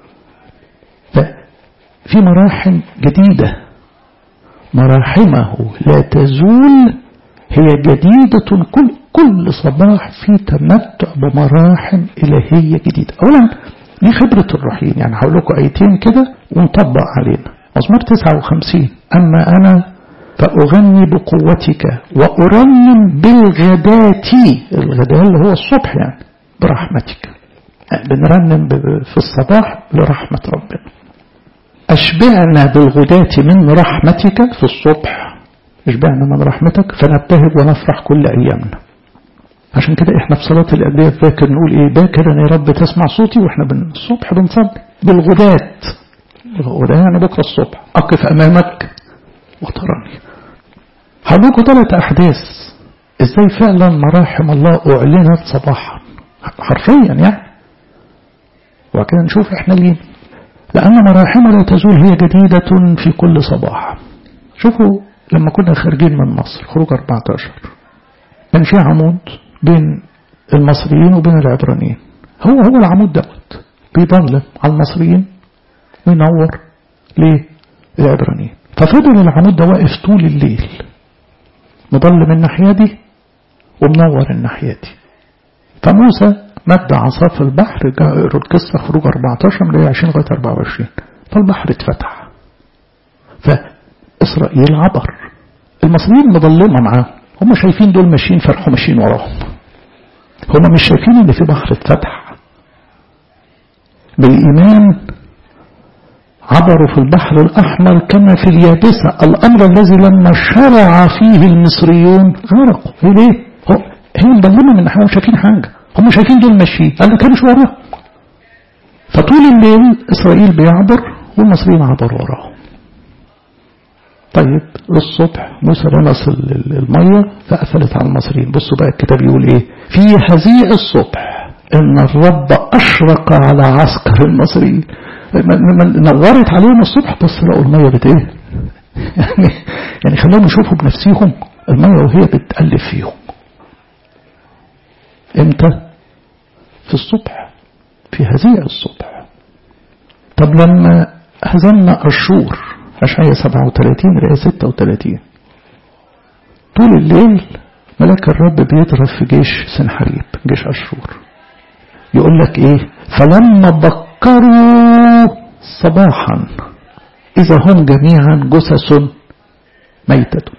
Speaker 1: ففي مراحم جديدة مراحمه لا تزول هي جديدة كل كل صباح في تمتع بمراحم إلهية جديدة أولا دي خبرة الروحيين يعني هقول لكم آيتين كده ونطبق علينا مزمور 59 أما أنا فأغني بقوتك وأرنم بالغداة الغداء اللي هو الصبح يعني برحمتك بنرنم في الصباح لرحمة ربنا أشبعنا بالغداة من رحمتك في الصبح اشبعنا من رحمتك فنبتهج ونفرح كل أيامنا عشان كده احنا في صلاة الأنبياء باكر نقول ايه باكرا يا رب تسمع صوتي واحنا بن... الصبح بنصلي بالغدات الغداء يعني بكرة الصبح أقف أمامك وتراني هقول ثلاث أحداث ازاي فعلا مراحم الله أعلنت صباحا حرفيا يعني وبعد كده نشوف احنا ليه لأن مراحم لا تزول هي جديدة في كل صباح شوفوا لما كنا خارجين من مصر خروج 14 كان في عمود بين المصريين وبين العبرانيين هو هو العمود دوت بيضلم على المصريين وينور للعبرانيين ففضل العمود ده واقف طول الليل مضلم الناحية دي ومنور الناحية دي فموسى مد عصاه في البحر اقروا القصة خروج 14 من 20 لغاية 24 فالبحر اتفتح فإسرائيل عبر المصريين مظلمة معاهم هم شايفين دول ماشيين فرحوا ماشيين وراهم هم مش شايفين ان في بحر اتفتح بالإيمان عبروا في البحر الأحمر كما في اليابسة الأمر الذي لما شرع فيه المصريون غرقوا هي ليه؟ هي مظلمة من ناحية شايفين حاجة هم شايفين دول ماشيين قال لك مش وراه فطول الليل إسرائيل بيعبر والمصريين عبروا وراه طيب الصبح موسى لمس المية فقفلت على المصريين بصوا بقى الكتاب يقول ايه في هزيع الصبح ان الرب اشرق على عسكر المصريين نورت عليهم الصبح بس لقوا المية بت ايه يعني يعني خلاهم يشوفوا بنفسيهم المية وهي بتقلب فيهم امتى في الصبح في هزيع الصبح طب لما هزمنا الشور أشعية 37 رأي 36 طول الليل ملاك الرب بيضرب في جيش سنحريب جيش أشور يقول لك إيه فلما بكروا صباحا إذا هم جميعا جثث ميتة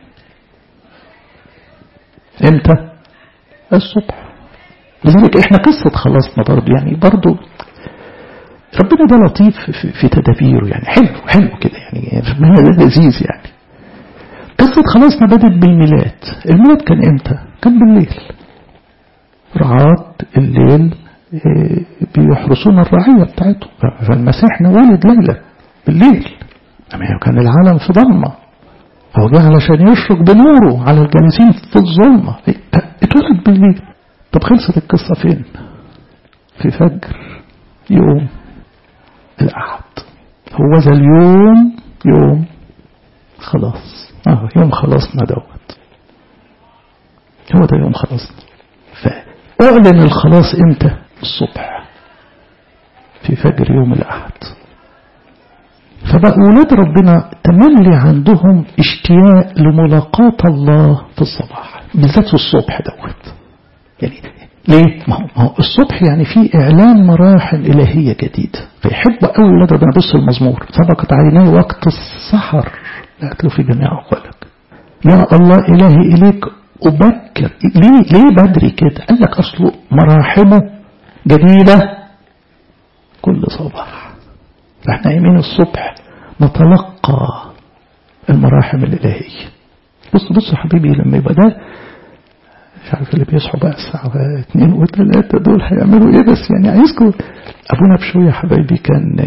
Speaker 1: امتى الصبح لذلك احنا قصة خلصنا برضو يعني برضو ربنا ده لطيف في تدابيره يعني حلو حلو كده يعني ربنا ده لذيذ يعني قصة خلاصنا بدت بالميلاد الميلاد كان امتى كان بالليل رعاة الليل بيحرسون الرعية بتاعتهم فالمسيح ولد ليلة بالليل كان العالم في ضلمة هو جه علشان يشرق بنوره على الجالسين في الظلمة اتولد بالليل طب خلصت القصة فين في فجر يوم الأحد هو ذا اليوم يوم خلاص اه يوم خلاصنا دوت هو ده يوم خلاصنا فأعلن الخلاص امتى الصبح في فجر يوم الأحد فبقى ولاد ربنا تملي عندهم اشتياق لملاقاة الله في الصباح بالذات في الصبح دوت يعني ليه؟ ما هو, ما هو الصبح يعني في إعلان مراحل إلهية جديدة فيحب قوي ولاد ربنا بص المزمور سبقت عيني وقت السحر لا أتلو في جميع أقوالك يا الله إلهي إليك أبكر ليه ليه بدري كده قال لك أصله مراحمه جديدة كل صباح احنا يمين الصبح نتلقى المراحم الإلهية بص بص حبيبي لما يبقى ده مش عارف اللي بيصحوا بقى الساعة اتنين وتلاتة دول هيعملوا ايه بس يعني عايزكم ابونا بشوية حبايبي كان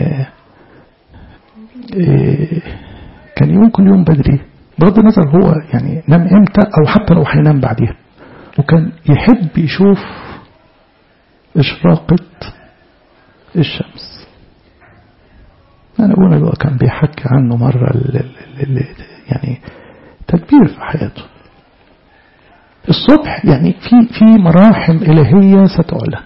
Speaker 1: إيه كان يوم كل يوم بدري بغض النظر هو يعني نام امتى او حتى لو هينام بعديها وكان يحب يشوف اشراقة الشمس انا ابونا بقى كان بيحكي عنه مرة اللي يعني تدبير في حياته الصبح يعني في في مراحم إلهية ستعلن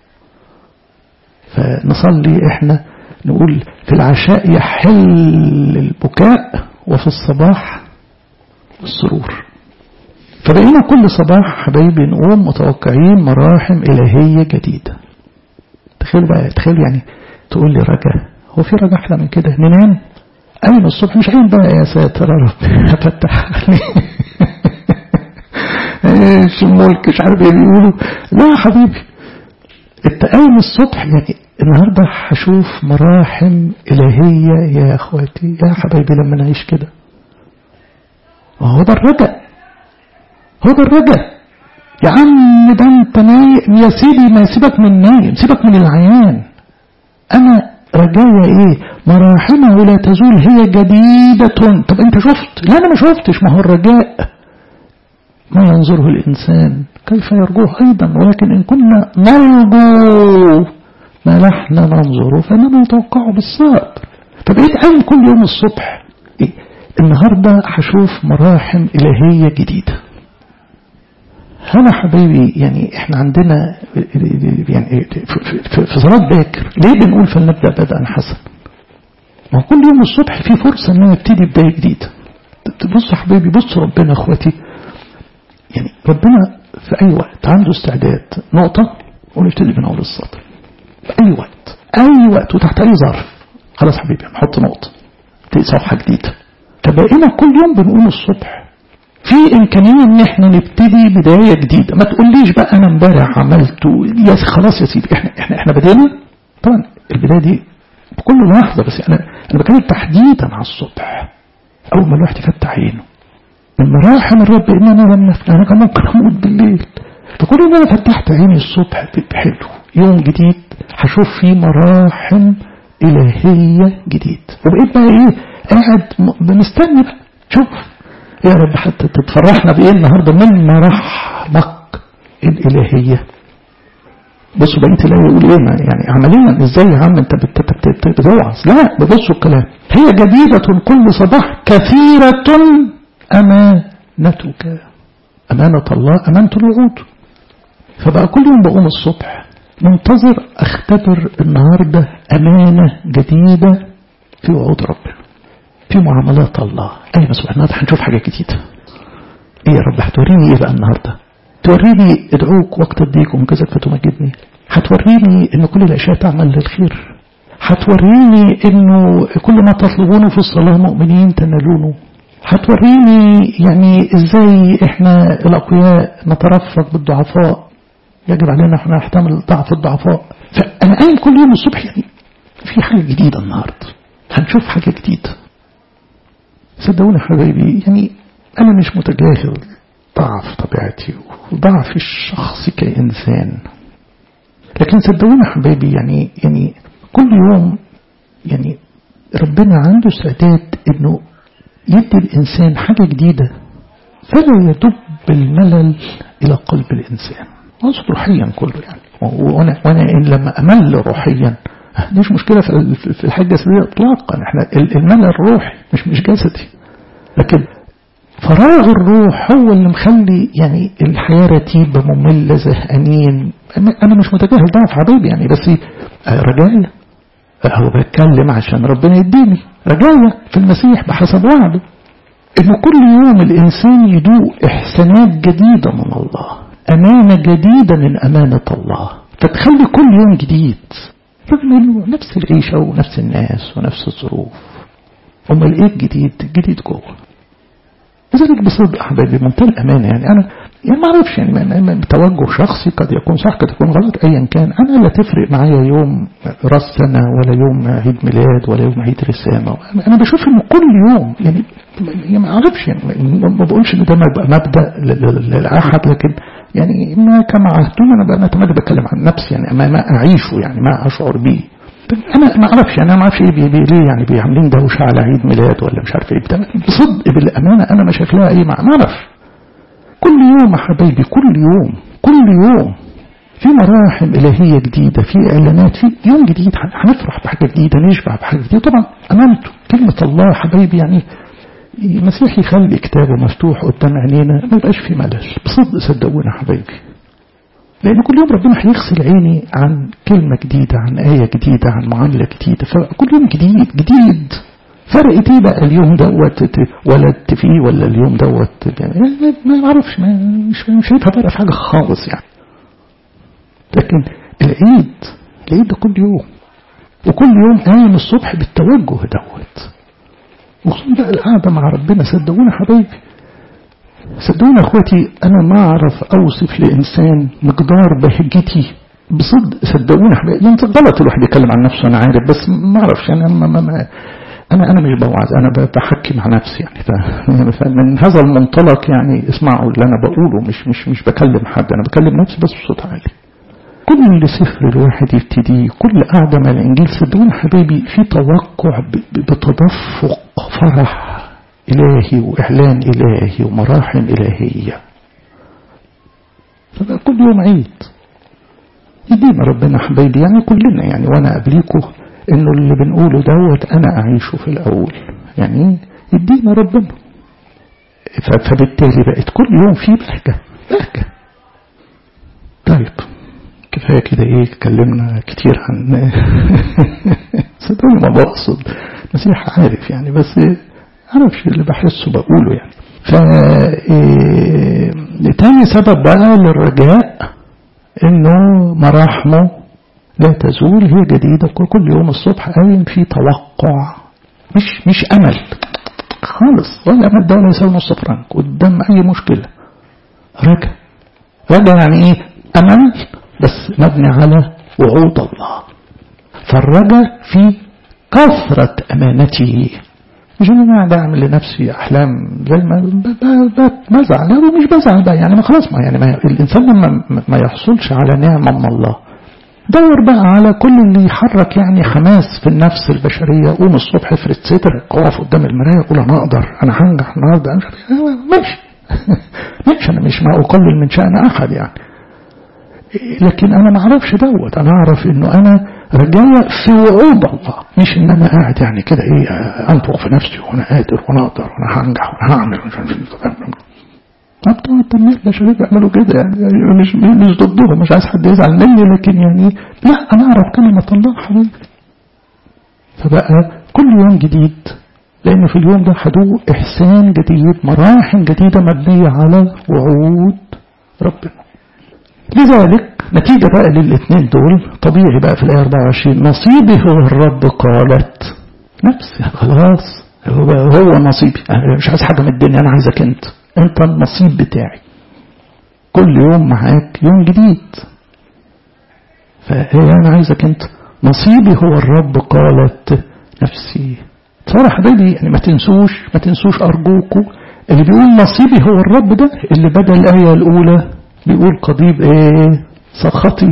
Speaker 1: فنصلي احنا نقول في العشاء يحل البكاء وفي الصباح السرور فبقينا كل صباح حبايبي نقوم متوقعين مراحم إلهية جديدة تخيل بقى تخيل يعني تقول لي رجا هو في رجا أحلى من كده ننام أين الصبح مش عين بقى يا ساتر يا رب فتح ايش الملك مش عارف ايه بيقولوا لا يا حبيبي انت قايم الصبح يعني النهارده هشوف مراحم الهيه يا اخواتي يا حبايبي لما نعيش كده هو ده الرجاء هو ده الرجاء يا عم ده انت نايم يا سيدي ما سيبك من نايم سيبك من العيان انا رجايا ايه مراحمه لا تزول هي جديدة طب انت شفت لا انا ما شفتش ما هو الرجاء ما ينظره الانسان كيف يرجوه ايضا ولكن ان كنا نرجو ما نحن ننظره فاننا نتوقعه بالصبر طب ايه قال كل يوم الصبح إيه؟ النهارده هشوف مراحم الهيه جديده هنا حبايبي يعني احنا عندنا يعني في صلاة باكر ليه بنقول فلنبدأ بدءا حسن ما كل يوم الصبح في فرصة ان نبتدي بداية جديدة بصوا يا حبايبي بصوا ربنا اخواتي يعني ربنا في اي وقت عنده استعداد نقطة ونبتدي من اول السطر في اي وقت اي وقت وتحت اي ظرف خلاص حبيبي نحط نقطة نبتدي صفحة جديدة فبقينا كل يوم بنقوم الصبح في إمكانية إن إحنا نبتدي بداية جديدة ما تقوليش بقى أنا امبارح عملت يا خلاص يا سيدي إحنا إحنا إحنا بدينا طبعا البداية دي بكل لحظة بس أنا أنا بتكلم تحديدا على الصبح أول ما الواحد يفتح عينه من مراحم الرب إن أنا لما أنا كان ممكن أموت بالليل فكل ما أنا فتحت عيني الصبح حلو يوم جديد هشوف فيه مراحم إلهية جديد وبقيت بقى إيه قاعد بنستني بقى شوف يا رب حتى تتفرحنا بإيه النهاردة من مراحمك الإلهية بصوا بقيت لا يقول ايه يعني عمليا ازاي يا عم انت بتوعظ لا ببصوا الكلام هي جديدة كل صباح كثيرة أمانتك أمانة الله أمانة الوعود فبقى كل يوم بقوم الصبح منتظر اختبر النهاردة أمانة جديدة في وعود ربنا في معاملات الله أي مسؤول النهاردة هنشوف حاجة جديدة إيه يا رب هتوريني إيه بقى النهاردة توريني ادعوك وقت الضيق ومجازك فتمجدني هتوريني ان كل الاشياء تعمل للخير هتوريني انه كل ما تطلبونه في الصلاة مؤمنين تنالونه هتوريني يعني ازاي احنا الاقوياء نترفق بالضعفاء يجب علينا احنا نحتمل ضعف الضعفاء فانا قايم كل يوم الصبح يعني في حاجة جديدة النهاردة هنشوف حاجة جديدة صدقوني حبايبي يعني انا مش متجاهل ضعف طبيعتي وضعف الشخص كإنسان لكن صدقوني حبايبي يعني يعني كل يوم يعني ربنا عنده استعداد انه يدي الانسان حاجة جديدة فلا يدب الملل الى قلب الانسان اقصد روحيا كله يعني وانا وانا ان لما امل روحيا مش مشكلة في الحاجة الجسدية اطلاقا احنا الملل روحي مش مش جسدي لكن فراغ الروح هو اللي مخلي يعني الحياة رتيبة مملة زهقانين أنا مش متجاهل ضعف حبيبي يعني بس رجاية هو بتكلم عشان ربنا يديني رجاية في المسيح بحسب وعده إنه كل يوم الإنسان يدوق إحسانات جديدة من الله أمانة جديدة من أمانة الله فتخلي كل يوم جديد رغم إنه نفس العيشة ونفس الناس ونفس الظروف أمال إيه الجديد؟ الجديد جوه لذلك بصدق أحبابي بمنتهى الأمانة يعني أنا يعني ما أعرفش يعني توجه شخصي قد يكون صح قد يكون غلط أيا كان أنا لا تفرق معايا يوم راس سنة ولا يوم عيد ميلاد ولا يوم عيد رسامة أنا بشوف إنه كل يوم يعني, يعني ما أعرفش يعني ما بقولش إن ده مبدأ للأحد لكن يعني ما كما عهدتم أنا أنا بتكلم عن نفسي يعني ما, ما أعيشه يعني ما أشعر به انا ما اعرفش يعني انا ما اعرفش ايه بي بي ليه يعني بيعملين دوشه على عيد ميلاد ولا مش عارف ايه بصدق بالامانه انا ما شايف ايه ما اعرفش كل يوم يا حبايبي كل يوم كل يوم في مراحم إلهية جديدة في إعلانات في يوم جديد هنفرح بحاجة جديدة نشبع بحاجة جديدة طبعا أمانته كلمة الله حبايبي يعني المسيح يخلي كتابه مفتوح قدام عينينا ما يبقاش في ملل بصدق صدقونا حبايبي لأن كل يوم ربنا هيغسل عيني عن كلمة جديدة عن آية جديدة عن معاملة جديدة فكل يوم جديد جديد فرقت ايه بقى اليوم دوت ولدت فيه ولا اليوم دوت يعني ما اعرفش مش مش شايفها فرق في حاجة خالص يعني لكن العيد العيد ده كل يوم وكل يوم قايم الصبح بالتوجه دوت وخصوصا بقى القعدة مع ربنا صدقونا حبايبي صدقوني اخواتي انا ما اعرف اوصف لانسان مقدار بهجتي بصدق صدقوني حبايبي انت غلط الواحد يتكلم عن نفسه انا عارف بس ما اعرفش يعني ما ما ما أنا أنا مش بوعظ أنا بحكي مع نفسي يعني فمن هذا المنطلق يعني اسمعوا اللي أنا بقوله مش مش مش بكلم حد أنا بكلم نفسي بس بصوت عالي كل سفر الواحد يبتدي كل قعدة مع الإنجيل صدقوني حبيبي في توقع بتدفق فرح إلهي وإعلان إلهي ومراحم إلهية فبقى كل يوم عيد يدينا ربنا حبيبي يعني كلنا يعني وأنا قبليكم إنه اللي بنقوله دوت أنا أعيشه في الأول يعني يدينا ربنا فبالتالي بقت كل يوم في بهجة بهجة طيب كفاية كده ايه اتكلمنا كتير عن صدقوني ما بقصد مسيح عارف يعني بس عارفش اللي بحسه بقوله يعني ف تاني سبب بقى للرجاء انه مراحمه لا تزول هي جديدة كل يوم الصبح قايم في توقع مش مش امل خالص ولا امل ده ولا يساوي نص فرنك قدام اي مشكلة رجا رجا يعني ايه امل بس مبني على وعود الله فالرجاء في كثرة أمانته مش أنا قاعد أعمل لنفسي أحلام زي ما بزعل لا مش بزعل بقى يعني ما خلاص ما يعني ما الإنسان لما ما يحصلش على نعمة من الله دور بقى على كل اللي يحرك يعني حماس في النفس البشرية قوم الصبح افرد صدرك اقف قدام المراية قول أنا أقدر أنا هنجح النهاردة أنا ماشي ماشي أنا مش ما أقلل من شأن أحد يعني لكن انا ما اعرفش دوت انا اعرف انه انا رجاية في وعود الله مش ان انا قاعد يعني كده ايه انطق في نفسي وانا قادر وانا اقدر وانا هنجح وانا هعمل بتوع التنمية البشرية بيعملوا كده يعني مش مش ضدهم مش عايز حد يزعل مني لكن يعني لا انا اعرف كلمة الله حبيبي فبقى كل يوم جديد لأن في اليوم ده هدوء إحسان جديد مراحم جديدة مبنية على وعود ربنا لذلك نتيجة بقى للاثنين دول طبيعي بقى في الآية 24 نصيبي هو الرب قالت نفسي خلاص هو هو نصيبي أنا مش عايز حاجة من الدنيا أنا عايزك أنت أنت النصيب بتاعي كل يوم معاك يوم جديد فهي أنا عايزك أنت نصيبي هو الرب قالت نفسي تصور حبايبي يعني ما تنسوش ما تنسوش أرجوكم اللي بيقول نصيبي هو الرب ده اللي بدأ الآية الأولى بيقول قضيب ايه سخطه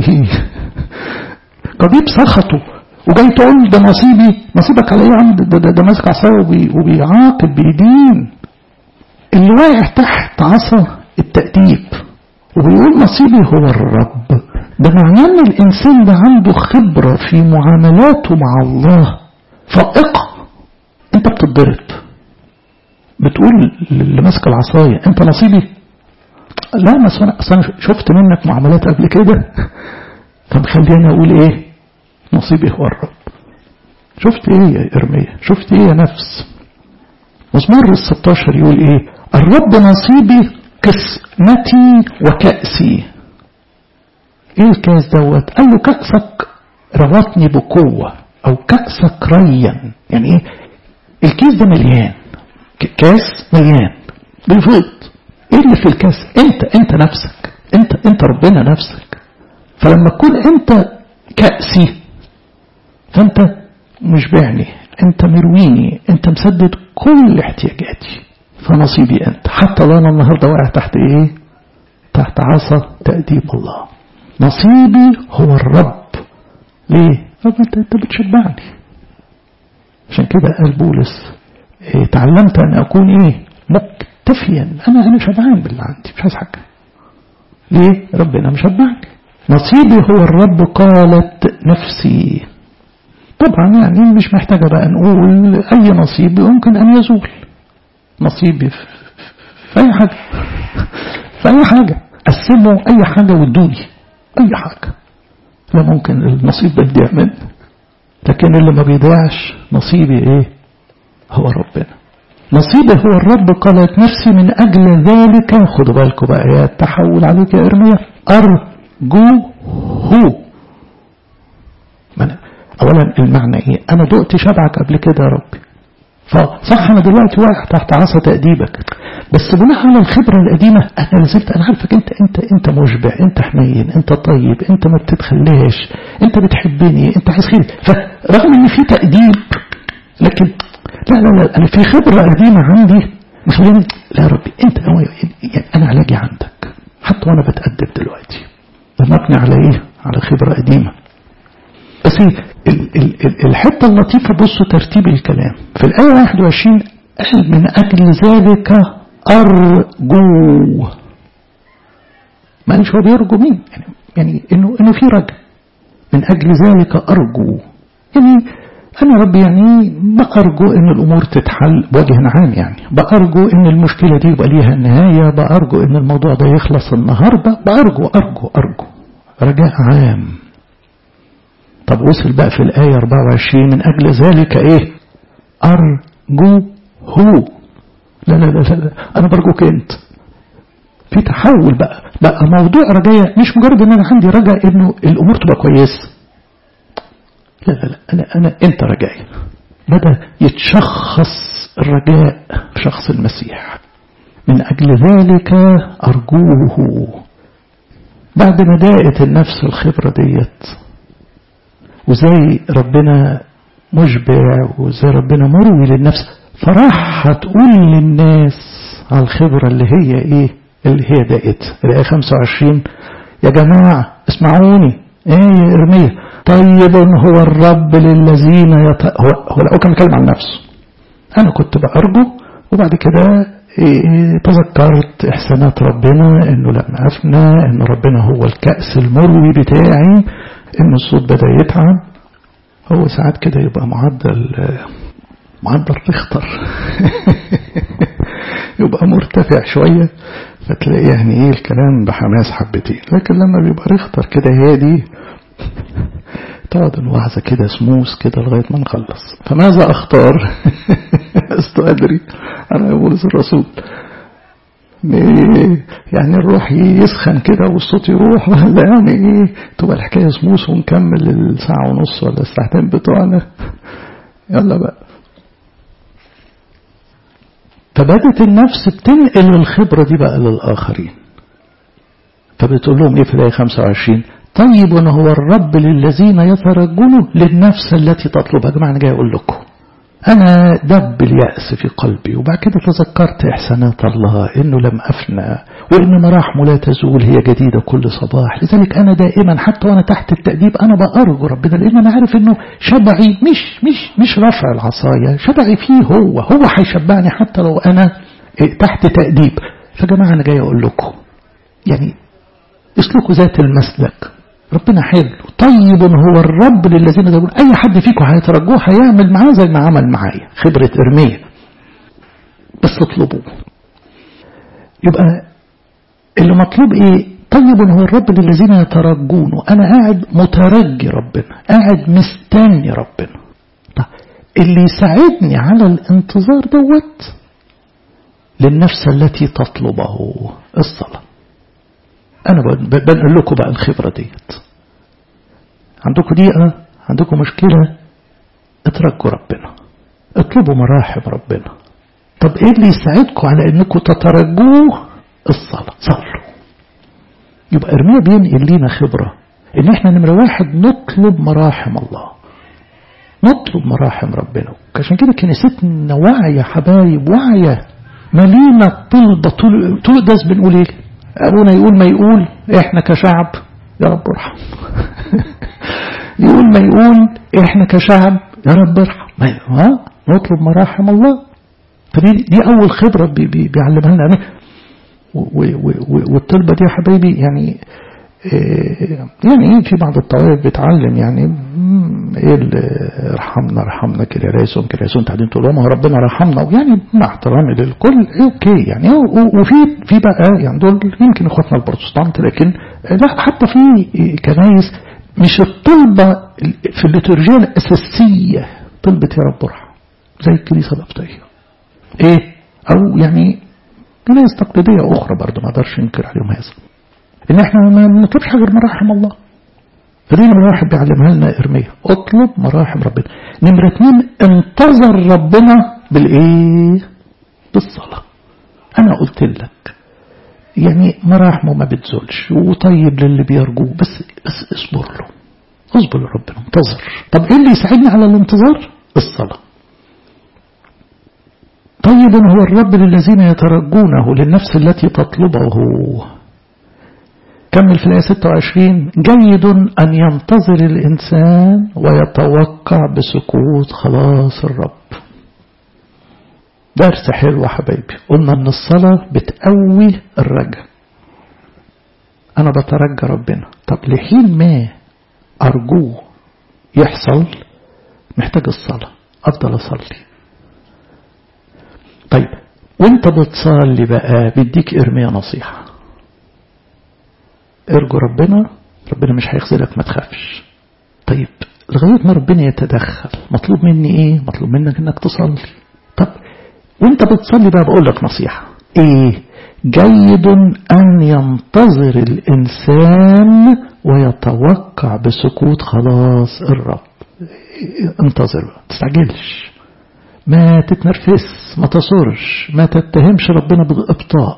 Speaker 1: قضيب سخطه وجاي تقول ده نصيبي نصيبك على ايه يا عم ده, ده, ده ماسك عصايه وبي وبيعاقب بيدين اللي واقع تحت عصا التأديب وبيقول نصيبي هو الرب ده معناه ان الانسان ده عنده خبرة في معاملاته مع الله فائقة انت بتتضرب بتقول اللي ماسك العصاية انت نصيبي لا ما اصل انا شفت منك معاملات قبل كده فمخليني اقول ايه نصيبي هو الرب شفت ايه يا ارميا شفت ايه يا نفس مزمور ال 16 يقول ايه الرب نصيبي قسمتي وكأسي ايه الكاس دوت قال له كأسك روتني بقوة او كأسك ريا يعني ايه الكيس ده مليان كاس مليان بيفيض ايه اللي في الكاس انت انت نفسك انت انت ربنا نفسك فلما تكون انت كأسي فانت مشبعني انت مرويني انت مسدد كل احتياجاتي فنصيبي انت حتى لو انا النهارده واقع تحت ايه تحت عصا تأديب الله نصيبي هو الرب ليه رب انت, انت بتشبعني عشان كده قال بولس إيه تعلمت ان اكون ايه مكتفيا انا انا شبعان باللي عندي مش عايز حاجه ليه ربنا مشبعني نصيبي هو الرب قالت نفسي طبعا يعني مش محتاجة بقى نقول أي نصيب يمكن أن يزول نصيبي في, في أي حاجة في أي حاجة قسموا أي حاجة وادوني أي حاجة لا ممكن النصيب ده يضيع مني لكن اللي ما بيضيعش نصيبي إيه هو ربنا نصيبي هو الرب قالت نفسي من أجل ذلك خدوا بالكم بقى يا التحول عليك يا إرميا أرجوه أولا المعنى إيه أنا دقت شبعك قبل كده يا ربي فصح أنا دلوقتي واقع تحت عصا تأديبك بس بناء على الخبرة القديمة أنا نزلت أنا عارفك أنت أنت أنت مشبع أنت حنين أنت طيب أنت ما بتتخلاش أنت بتحبني أنت عايز خير فرغم إن في تأديب لكن لا لا لا أنا في خبرة قديمة عندي مخليني لا يا ربي أنت يعني أنا علاجي عندك حتى وأنا بتأدب دلوقتي مبني على إيه؟ على خبرة قديمة بس ال ال ال الحتة اللطيفة بصوا ترتيب الكلام في الآية 21 قال من أجل ذلك أرجو معلش هو بيرجو مين يعني, يعني إنه إنه في رجع من أجل ذلك أرجو يعني أنا ربي يعني بأرجو إن الأمور تتحل بوجه عام يعني بأرجو إن المشكلة دي يبقى ليها نهاية بأرجو إن الموضوع ده يخلص النهاردة بأرجو أرجو أرجو رجاء عام طب وصل بقى في الآية 24 من أجل ذلك إيه أرجو هو لا لا لا, لا. أنا برجوك أنت في تحول بقى بقى موضوع رجاية مش مجرد ان انا عندي رجاء انه الامور تبقى كويسه لا لا لا انا انا انت رجائي بدا يتشخص الرجاء في شخص المسيح من اجل ذلك ارجوه بعد ما داقت النفس الخبره ديت وزي ربنا مشبع وزي ربنا مروي للنفس فراح هتقول للناس على الخبره اللي هي ايه اللي هي دقت الآية 25 يا جماعة اسمعوني ايه يا ارمية طيب هو الرب للذين يط... هو هو الأول كان بيتكلم عن نفسه أنا كنت بأرجو وبعد كده إيه تذكرت إحسانات ربنا إنه لما أفنى إن ربنا هو الكأس المروي بتاعي إن الصوت بدأ يتعب هو ساعات كده يبقى معدل معدل ريختر يبقى مرتفع شوية فتلاقي يعني ايه الكلام بحماس حبتين لكن لما بيبقى ريختر كده هادي تقعد الوعظة كده سموس كده لغاية ما نخلص فماذا اختار لست ادري انا يقول الرسول يعني الروح يسخن كده والصوت يروح ولا يعني ايه تبقى الحكايه سموس ونكمل الساعه ونص ولا الساعتين بتوعنا يلا بقى فبدت النفس بتنقل الخبرة دي بقى للآخرين فبتقول لهم ايه في الآية 25 طيب هو الرب للذين يترجون للنفس التي تطلبها يا جماعة أنا جاي أقول لكم أنا دب اليأس في قلبي وبعد كده تذكرت إحسانات الله إنه لم أفنى وإن مراحمه لا تزول هي جديدة كل صباح لذلك أنا دائما حتى وأنا تحت التأديب أنا بأرجو ربنا لأن أنا عارف إنه شبعي مش مش مش رفع العصاية شبعي فيه هو هو هيشبعني حتى لو أنا تحت تأديب فجماعة أنا جاي أقول لكم يعني اسلكوا ذات المسلك ربنا حلو طيب هو الرب للذين يقول اي حد فيكم هيترجوه هيعمل معاه زي ما عمل معايا خبرة ارمية بس اطلبوه يبقى اللي مطلوب ايه طيب هو الرب للذين يترجونه انا قاعد مترجي ربنا قاعد مستني ربنا طيب اللي يساعدني على الانتظار دوت للنفس التي تطلبه الصلاه أنا بنقل لكم بقى الخبرة ديت عندكم دقيقة عندكم مشكلة اتركوا ربنا اطلبوا مراحم ربنا طب ايه اللي يساعدكم على انكم تترجوه الصلاة صلوا يبقى ارميا بينقل لينا خبرة ان احنا نمرة واحد نطلب مراحم الله نطلب مراحم ربنا عشان كده كنيستنا واعية حبايب واعية ملينا طلبة طول طول ده بنقول ايه أبونا يقول ما يقول إحنا كشعب يا رب ارحم يقول ما يقول إحنا كشعب يا رب ارحم ها نطلب مراحم الله فدي دي أول خبرة بي بي بيعلمها لنا والطلبة دي يا حبايبي يعني يعني في بعض الطوائف بتعلم يعني ايه ارحمنا ارحمنا كده ريسون كده ريسون تعدين تقول ما هو ربنا رحمنا يعني مع احترامي للكل اوكي يعني وفي في بقى يعني دول يمكن اخواتنا البروتستانت لكن لا حتى في كنايس مش الطلبة في الليتورجية الأساسية طلبة يا رب ارحم زي الكنيسة الأبطية ايه او يعني كنايس تقليدية أخرى برضه ما اقدرش انكر عليهم هذا ان احنا ما نطلبش غير مراحم الله فدي نمرة واحد بيعلمها لنا ارميا اطلب مراحم ربنا نمرة اتنين انتظر ربنا بالايه بالصلاة انا قلت لك يعني مراحمه ما بتزولش وطيب للي بيرجوه بس بس اصبر له اصبر لربنا انتظر طب ايه اللي يساعدني على الانتظار الصلاة طيب هو الرب للذين يترجونه للنفس التي تطلبه كمل في الآية 26 جيد أن ينتظر الإنسان ويتوقع بسكوت خلاص الرب درس حلو حبايبي قلنا ان الصلاة بتقوي الرجاء انا بترجى ربنا طب لحين ما ارجوه يحصل محتاج الصلاة افضل اصلي طيب وانت بتصلي بقى بيديك ارمية نصيحة ارجو ربنا ربنا مش هيخذلك ما تخافش طيب لغاية ما ربنا يتدخل مطلوب مني ايه مطلوب منك انك تصلي طب وانت بتصلي بقى بقول لك نصيحة ايه جيد ان ينتظر الانسان ويتوقع بسكوت خلاص الرب انتظر ما تستعجلش ما تتنرفس ما تصرش ما تتهمش ربنا بالابطاء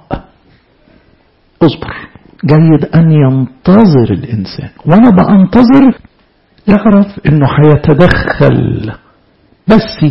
Speaker 1: اصبر جيد ان ينتظر الانسان وانا بانتظر يعرف انه هيتدخل بس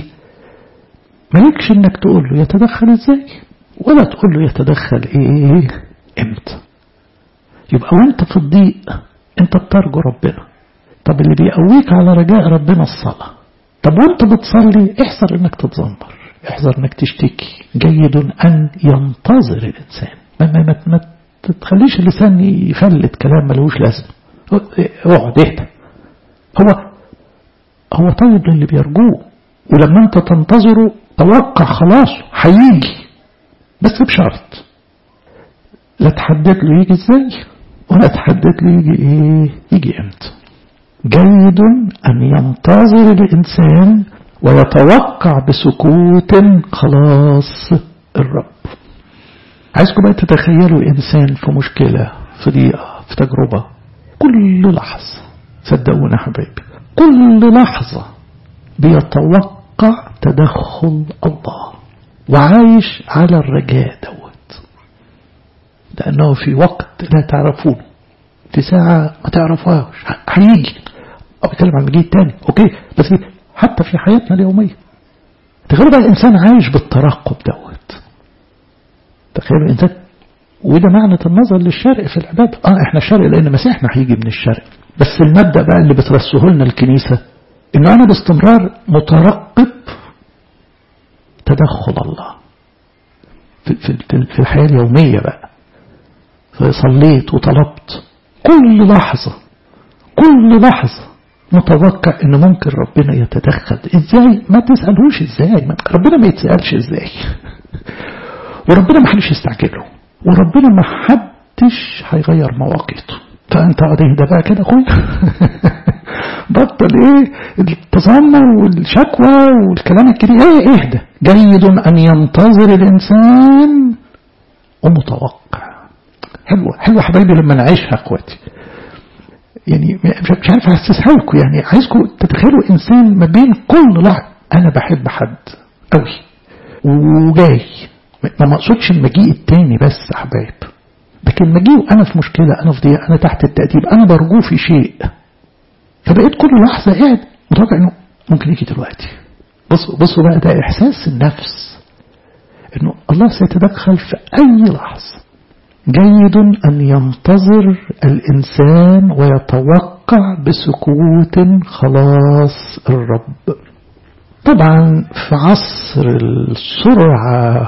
Speaker 1: مالكش انك تقول له يتدخل ازاي ولا تقول له يتدخل ايه امتى يبقى وانت في الضيق انت بترجو ربنا طب اللي بيقويك على رجاء ربنا الصلاة طب وانت بتصلي احذر انك تتذمر احذر انك تشتكي جيد ان ينتظر الانسان ما, ما, ما, ما تخليش اللسان يفلت كلام ملوش لازمه اقعد اهدى هو هو طيب للي بيرجوه ولما انت تنتظره توقع خلاص هيجي بس بشرط لا تحدد له يجي ازاي ولا تحدد له يجي ايه يجي امتى جيد ان ينتظر الانسان ويتوقع بسكوت خلاص الرب عايزكم بقى تتخيلوا انسان في مشكله في ضيقه في تجربه كل لحظه صدقونا حبايبي كل لحظه بيتوقع تدخل الله وعايش على الرجاء دوت لأنه في وقت لا تعرفونه في ساعة ما تعرفوهاش هيجي أو بتكلم عن المجيء التاني أوكي بس حتى في حياتنا اليومية تخيلوا بقى الإنسان عايش بالترقب دوت تخيلوا الإنسان وده معنى النظر للشرق في العبادة اه احنا الشرق لأن مسيحنا هيجي من الشرق بس المبدأ بقى اللي بترسه لنا الكنيسة انه انا باستمرار مترقب تدخل الله في, في, في الحياة اليومية بقى فصليت وطلبت كل لحظة كل لحظة متوقع ان ممكن ربنا يتدخل ازاي ما تسألهوش ازاي ما ربنا ما يتسألش ازاي وربنا ما حدش يستعجله وربنا ما حدش هيغير مواقيته فانت اقعد اهدى بقى كده اخويا بطل ايه التذمر والشكوى والكلام الكتير ايه اهدى جيد ان ينتظر الانسان ومتوقع حلوه حلوه حبايبي لما نعيشها اخواتي يعني مش عارف احسسها لكم يعني عايزكم تتخيلوا انسان ما بين كل لحظه انا بحب حد قوي وجاي ما مقصودش المجيء التاني بس يا حبايب لكن مجيء انا في مشكله انا في ضيق انا تحت التأديب انا برجوه في شيء فبقيت كل لحظة قاعد متوقع انه ممكن يجي دلوقتي بصوا بصوا بقى ده احساس النفس انه الله سيتدخل في اي لحظة جيد ان ينتظر الانسان ويتوقع بسكوت خلاص الرب طبعا في عصر السرعة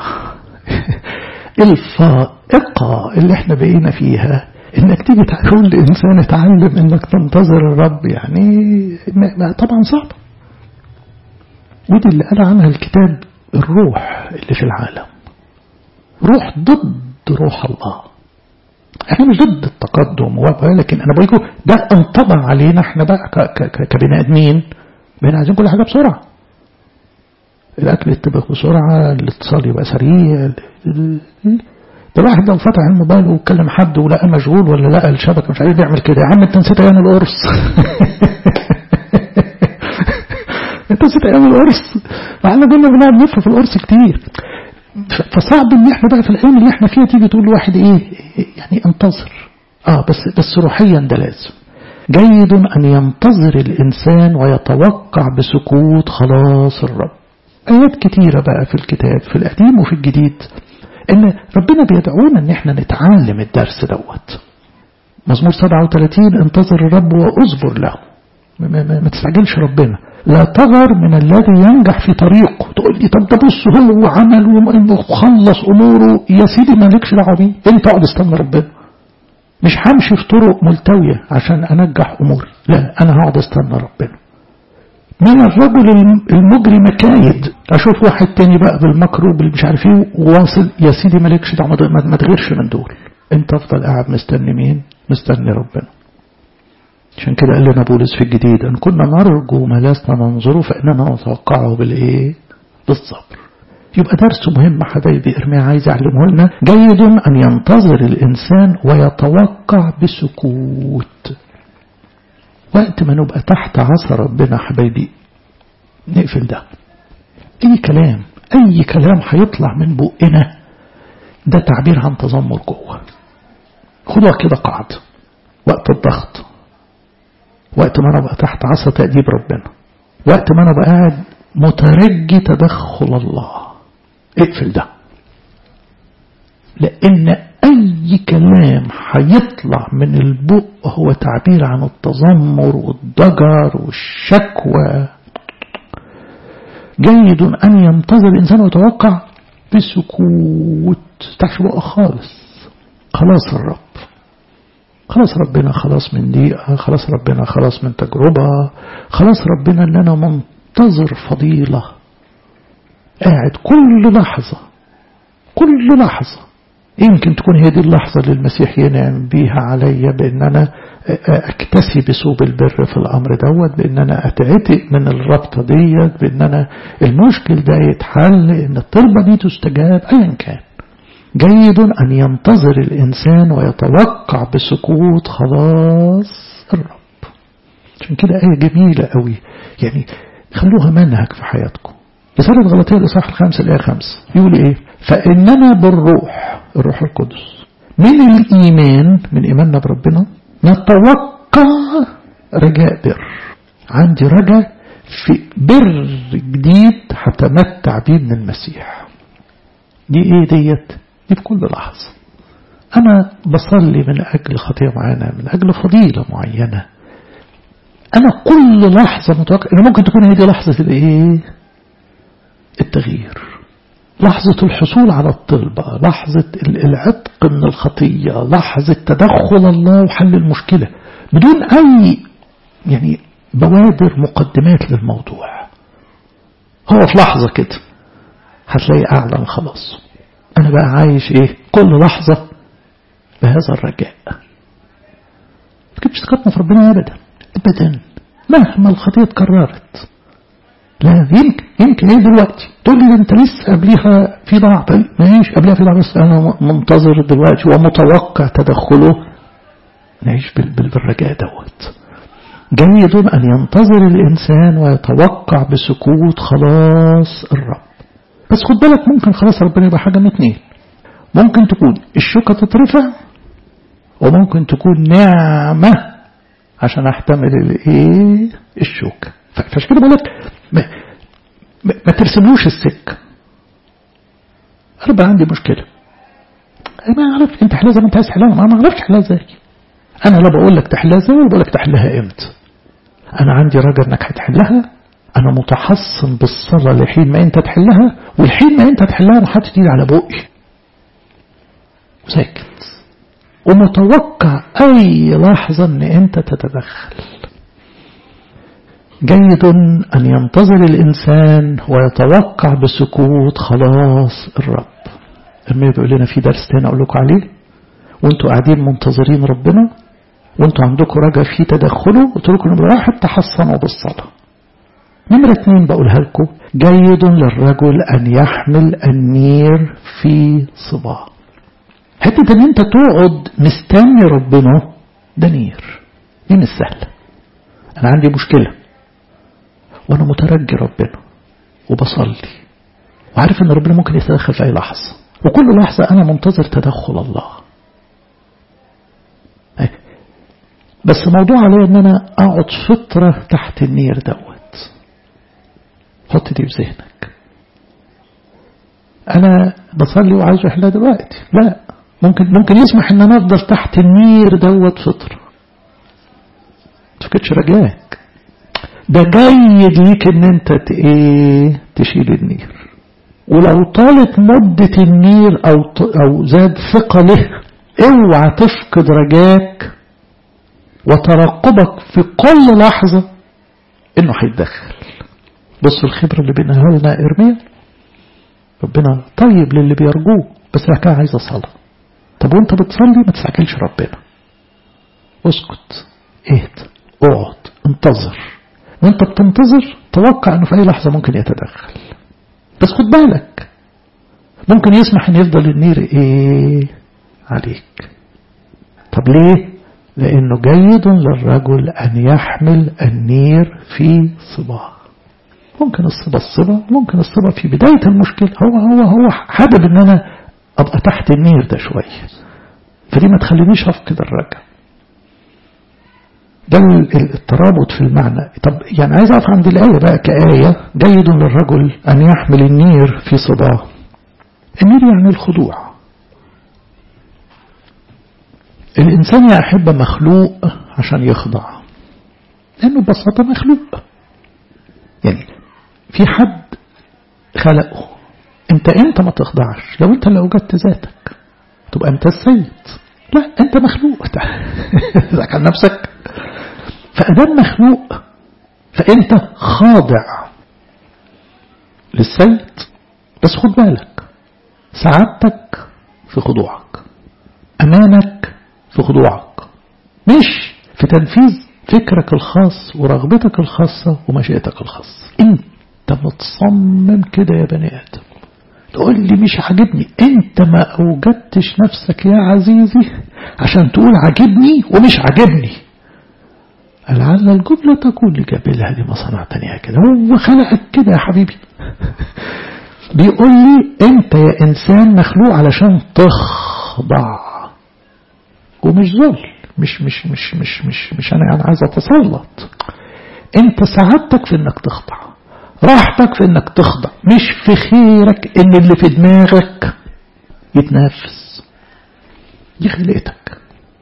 Speaker 1: الفائقة اللي احنا بقينا فيها انك تيجي تقول لانسان اتعلم انك تنتظر الرب يعني ما طبعا صعب ودي اللي قال عنها الكتاب الروح اللي في العالم روح ضد روح الله احنا مش ضد التقدم ولكن انا بقول لكم ده انطبع علينا احنا بقى كبني ادمين بقينا عايزين كل حاجه بسرعه الاكل يتبخ بسرعه الاتصال يبقى سريع ده الواحد لو فتح الموبايل وكلم حد ولقى مشغول ولا لقى الشبكه مش عارف يعمل كده يا عم انت نسيت ايام القرص انت نسيت ايام القرص احنا كنا بنقعد نلف في القرص كتير فصعب ان احنا بقى في الايام اللي احنا فيها تيجي تقول لواحد ايه يعني انتظر اه بس بس روحيا ده لازم جيد ان ينتظر الانسان ويتوقع بسكوت خلاص الرب آيات كتيرة بقى في الكتاب في القديم وفي الجديد إن ربنا بيدعونا إن إحنا نتعلم الدرس دوت مزمور 37 انتظر الرب واصبر له ما, ما, ما تستعجلش ربنا لا تغر من الذي ينجح في طريقه تقول لي طب ده بص هو عمل وخلص اموره يا سيدي مالكش دعوه بيه انت اقعد استنى ربنا مش همشي في طرق ملتويه عشان انجح اموري لا انا هقعد استنى ربنا من الرجل المجري مكايد اشوف واحد تاني بقى بالمكر وبالمش عارف ايه واصل يا سيدي مالكش دعوه ما تغيرش من دول انت افضل قاعد مستني مين مستني ربنا عشان كده قال لنا بولس في الجديد ان كنا نرجو ما لسنا ننظره فاننا نتوقعه بالايه بالصبر يبقى درس مهم حبايبي ارميا عايز يعلمه لنا جيد ان ينتظر الانسان ويتوقع بسكوت وقت ما نبقى تحت عصا ربنا حبايبي نقفل ده اي كلام اي كلام هيطلع من بقنا ده تعبير عن تذمر جوه خدوها كده قاعدة وقت الضغط وقت ما انا بقى تحت عصا تأديب ربنا وقت ما انا بقى قاعد مترجي تدخل الله اقفل ده لان اي كلام هيطلع من البق هو تعبير عن التذمر والضجر والشكوى جيد ان ينتظر الانسان ويتوقع بسكوت تفتحش بقى خالص خلاص الرب خلاص ربنا خلاص من دقيقة خلاص ربنا خلاص من تجربة خلاص ربنا ان انا منتظر فضيلة قاعد كل لحظة كل لحظة يمكن تكون هي دي اللحظة اللي المسيح ينعم بيها عليا بان انا اكتسي بثوب البر في الامر دوت بان انا اتعتق من الربطة ديت بان انا المشكل ده يتحل ان الطلبة دي تستجاب ايا كان جيد أن ينتظر الإنسان ويتوقع بسكوت خلاص الرب عشان كده آية جميلة قوي يعني خلوها منهج في حياتكم رسالة غلطية الإصحاح الخامس الآية خمسة يقول إيه فإننا بالروح الروح القدس من الإيمان من إيماننا بربنا نتوقع رجاء بر عندي رجاء في بر جديد هتمتع بيه من المسيح دي ايه ديت دي في كل لحظة أنا بصلي من أجل خطية معينة من أجل فضيلة معينة أنا كل لحظة متوقع إن ممكن تكون هي دي لحظة الإيه؟ التغيير لحظة الحصول على الطلبة لحظة العتق من الخطية لحظة تدخل الله وحل المشكلة بدون أي يعني بوادر مقدمات للموضوع هو في لحظة كده هتلاقي أعلن خلاص أنا بقى عايش إيه كل لحظة بهذا الرجاء ما تجيبش ثقتنا في ربنا أبدا أبدا مهما الخطية اتكررت لا يمكن يمكن ايه دلوقتي تقول لي انت لسه قبليها في ضعف ماشي قبليها في ضعف بس انا منتظر دلوقتي ومتوقع تدخله نعيش بالرجاء دوت جيد ان ينتظر الانسان ويتوقع بسكوت خلاص الرب بس خد بالك ممكن خلاص ربنا يبقى حاجه من اتنين ممكن تكون الشوكه تترفع وممكن تكون نعمه عشان احتمل الايه الشوكه فعشان كده بقول لك ما, ما, ما ترسملوش السكه انا بقى عندي مشكله انا ما اعرف انت تحلها زي ما انت عايز تحلها ما اعرفش تحلها ازاي انا لا بقول لك تحلها ازاي ولا بقول لك تحلها امتى انا عندي رجاء انك هتحلها انا متحصن بالصلاة لحين ما انت تحلها والحين ما انت تحلها انا حاطط ايدي على بقي وساكت ومتوقع اي لحظة ان انت تتدخل جيد أن ينتظر الإنسان ويتوقع بسكوت خلاص الرب لما بيقول لنا في درس تاني أقول لكم عليه وانتوا قاعدين منتظرين ربنا وانتوا عندكم رجاء في تدخله قلت لكم نمرة واحد تحصنوا بالصلاة نمرة اتنين بقولها لكم جيد للرجل أن يحمل النير في صباه حتة ان انت تقعد مستني ربنا ده نير دي مش سهلة انا عندي مشكلة وانا مترجي ربنا وبصلي وعارف ان ربنا ممكن يتدخل في اي لحظة وكل لحظة انا منتظر تدخل الله بس موضوع عليا ان انا اقعد فترة تحت النير دوت حط دي في ذهنك أنا بصلي وعايز يحلى دلوقتي لا ممكن ممكن يسمح إن أنا أفضل تحت النير دوت فترة تفكرش رجاك ده جيد ليك إن أنت إيه تشيل النير ولو طالت مدة النير أو أو زاد ثقله اوعى تفقد رجاك وترقبك في كل لحظة انه هيتدخل بص الخبرة اللي بينها لنا ارميا ربنا طيب للي بيرجوه بس كان عايزة صلاة طب وانت بتصلي ما تستعجلش ربنا اسكت اهد اقعد انتظر وانت بتنتظر توقع انه في اي لحظة ممكن يتدخل بس خد بالك ممكن يسمح ان يفضل النير ايه عليك طب ليه لانه جيد للرجل ان يحمل النير في صباه ممكن الصبا الصبا ممكن الصبا في بداية المشكلة هو هو هو حابب ان انا ابقى تحت النير ده شوية فدي ما تخلينيش افقد الرجع ده الترابط في المعنى طب يعني عايز اقف عند الآية بقى كآية جيد للرجل أن يحمل النير في صباه النير يعني الخضوع الإنسان يا أحب مخلوق عشان يخضع لأنه ببساطة مخلوق يعني في حد خلقه انت انت ما تخضعش لو انت اللي اوجدت ذاتك تبقى انت السيد لا انت مخلوق ذاك عن نفسك فأدام مخلوق فأنت خاضع للسيد بس خد بالك سعادتك في خضوعك أمانك في خضوعك مش في تنفيذ فكرك الخاص ورغبتك الخاصة ومشيئتك الخاصة انت متصمم كده يا بني آدم تقول لي مش عاجبني انت ما اوجدتش نفسك يا عزيزي عشان تقول عاجبني ومش عاجبني لعل الجملة تكون لجابلها لما صنعتني هكذا هو خلقك كده يا حبيبي بيقول لي انت يا انسان مخلوق علشان تخضع ومش ذل مش مش مش مش مش مش انا يعني عايز اتسلط انت سعادتك في انك تخضع راحتك في انك تخضع مش في خيرك ان اللي في دماغك يتنافس دي خلقتك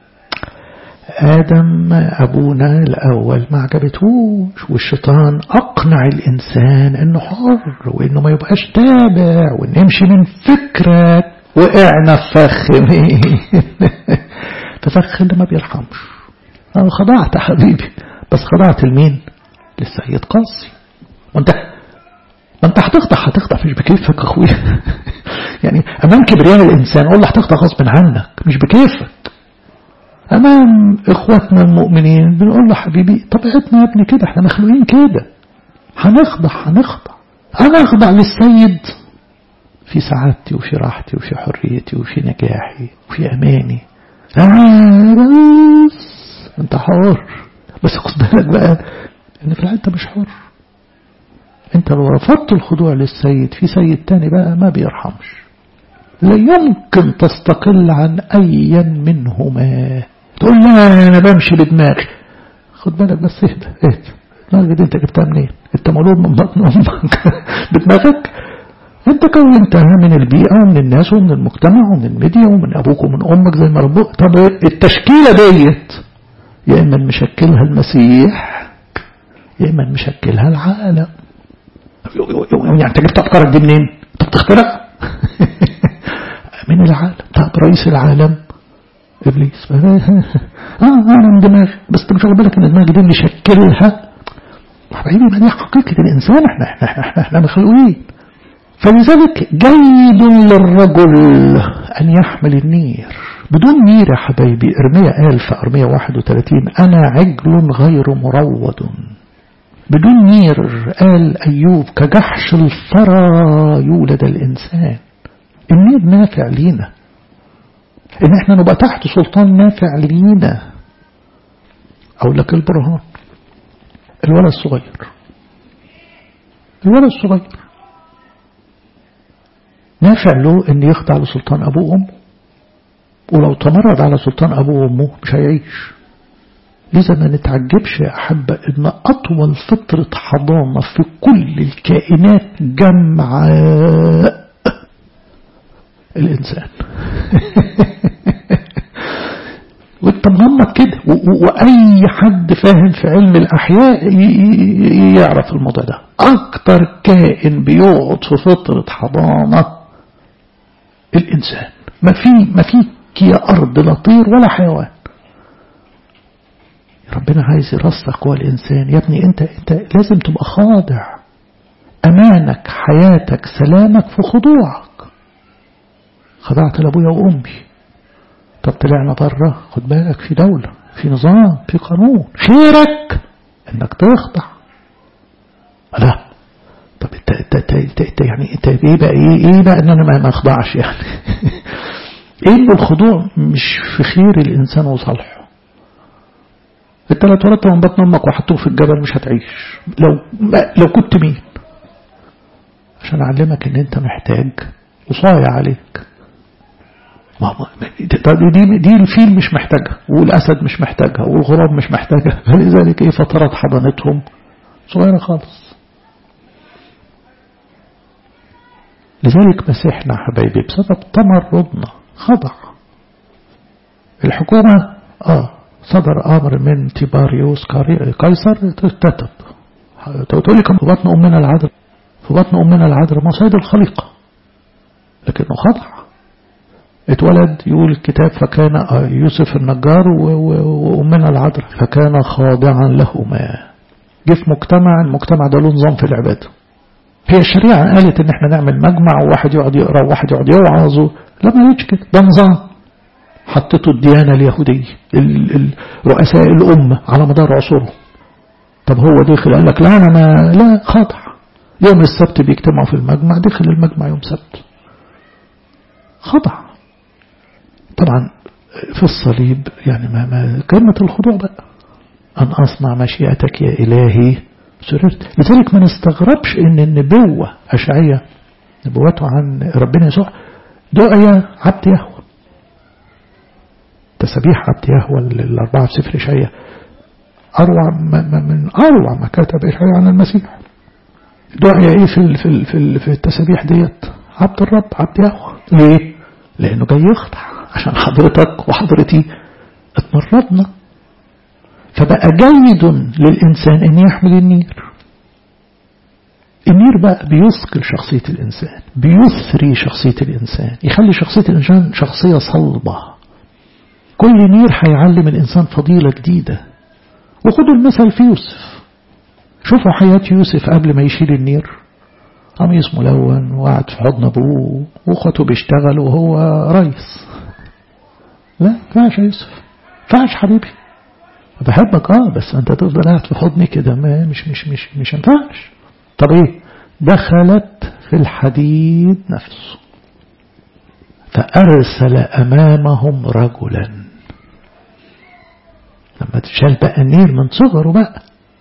Speaker 1: آدم أبونا الأول ما عجبتهوش والشيطان أقنع الإنسان إنه حر وإنه ما يبقاش تابع وإنه يمشي من فكرك وقعنا في فخ مين في فخ اللي ما بيرحمش أنا خضعت يا حبيبي بس خضعت لمين للسيد قاسي وانت ما انت هتخضع هتخضع مش بكيفك اخويا يعني امام كبرياء الانسان قول له هتخضع غصب عنك مش بكيفك امام اخواتنا المؤمنين بنقول له حبيبي طبيعتنا يا ابني كده احنا مخلوقين كده هنخضع هنخضع انا اخضع للسيد في سعادتي وفي راحتي وفي حريتي وفي نجاحي وفي اماني آه بس انت حر بس خد بالك بقى ان في الحته مش حر انت لو رفضت الخضوع للسيد في سيد تاني بقى ما بيرحمش لا يمكن تستقل عن ايا منهما تقول لا انا بمشي بدماغي خد بالك بس اهدى اهدى دماغك دي انت جبتها منين انت مولود من بطن امك بدماغك انت كونتها من البيئة ومن الناس ومن المجتمع ومن الميديا ومن ابوك ومن امك زي ما ربوك طب التشكيلة ديت يا اما مشكلها المسيح يا اما مشكلها العالم يعني انت جبت افكارك دي منين انت بتخترع من العالم طب رئيس العالم ابليس اه انا من دماغي بس انت مش واخد بالك ان دماغي دي اللي شكلها حبايبي ما دي حقيقه الانسان احنا احنا احنا احنا, احنا مخلوقين فلذلك جيد للرجل ان يحمل النير بدون نير يا حبايبي ارميا قال في ارميا 31 انا عجل غير مروض بدون نير قال أيوب كجحش الثرى يولد الإنسان النير نافع لينا إن إحنا نبقى تحت سلطان نافع لينا أقول لك البرهان الولد الصغير الولد الصغير نافع له إن يخضع لسلطان أبوه وأمه ولو تمرد على سلطان أبوه وأمه مش هيعيش لذا ما نتعجبش يا أحبة إن أطول فترة حضانة في كل الكائنات جمعاء الإنسان وانت مغمض كده وأي حد فاهم في علم الأحياء يعرف الموضوع ده أكتر كائن بيقعد في فترة حضانة الإنسان ما في ما فيك يا أرض لا طير ولا حيوان ربنا عايز يرسخ جوه الإنسان يا ابني أنت أنت لازم تبقى خاضع أمانك حياتك سلامك في خضوعك خضعت لأبويا وأمي طب طلعنا بره خد بالك في دولة في نظام في قانون خيرك انك تخضع لا طب انت انت انت, انت, انت يعني انت ايه بقى ايه ايه بقى ان انا ما اخضعش يعني ايه الخضوع مش في خير الانسان وصالحه انت لو اتولدت من بطن امك وحطوه في الجبل مش هتعيش لو لو كنت مين عشان اعلمك ان انت محتاج وصايع عليك دي, دي الفيل مش محتاجها والأسد مش محتاجها والغراب مش محتاجها فلذلك ايه فترات حضانتهم صغيرة خالص لذلك مسيحنا حبايبي بسبب تمردنا خضع الحكومة اه صدر أمر من تيباريوس قيصر تتب تقول لي كم في بطن أمنا العذراء في بطن أمنا العذراء مصايد الخليقة لكنه خضع اتولد يقول الكتاب فكان يوسف النجار وأمنا العذراء فكان خاضعا لهما جه في مجتمع المجتمع ده له نظام في العبادة هي الشريعة قالت ان احنا نعمل مجمع وواحد يقعد يقرا وواحد يقعد يوعظ لا ما قالتش كده ده نظام حطته الديانة اليهودية رؤساء الأمة على مدار عصورهم طب هو دخل قال لك لا أنا ما لا خاضع يوم السبت بيجتمعوا في المجمع دخل المجمع يوم سبت خضع طبعا في الصليب يعني ما, ما كلمة الخضوع بقى أن أصنع مشيئتك يا إلهي سررت لذلك ما نستغربش ان النبوة أشعية نبوته عن ربنا يسوع دعي عبد يهوى تسبيح عبد يهوى الأربعة في سفر إشعية أروع من أروع ما كتب إشعية عن المسيح دعي إيه في في في, في التسبيح ديت عبد الرب عبد يهوى ليه؟ لأنه جاي يخضع عشان حضرتك وحضرتي اتمرضنا فبقى جيد للإنسان أن يحمل النير النير بقى بيثقل شخصية الإنسان بيثري شخصية الإنسان يخلي شخصية الإنسان شخصية صلبة كل نير هيعلم الإنسان فضيلة جديدة وخدوا المثل في يوسف شوفوا حياة يوسف قبل ما يشيل النير قميص ملون وقعد في حضن أبوه وأخته بيشتغل وهو رئيس لا فاش يوسف فاش حبيبي بحبك اه بس انت تفضل قاعد في حضني كده ما مش مش مش مش ينفعش طب ايه دخلت في الحديد نفسه فأرسل أمامهم رجلا لما تشال بقى النير من صغره بقى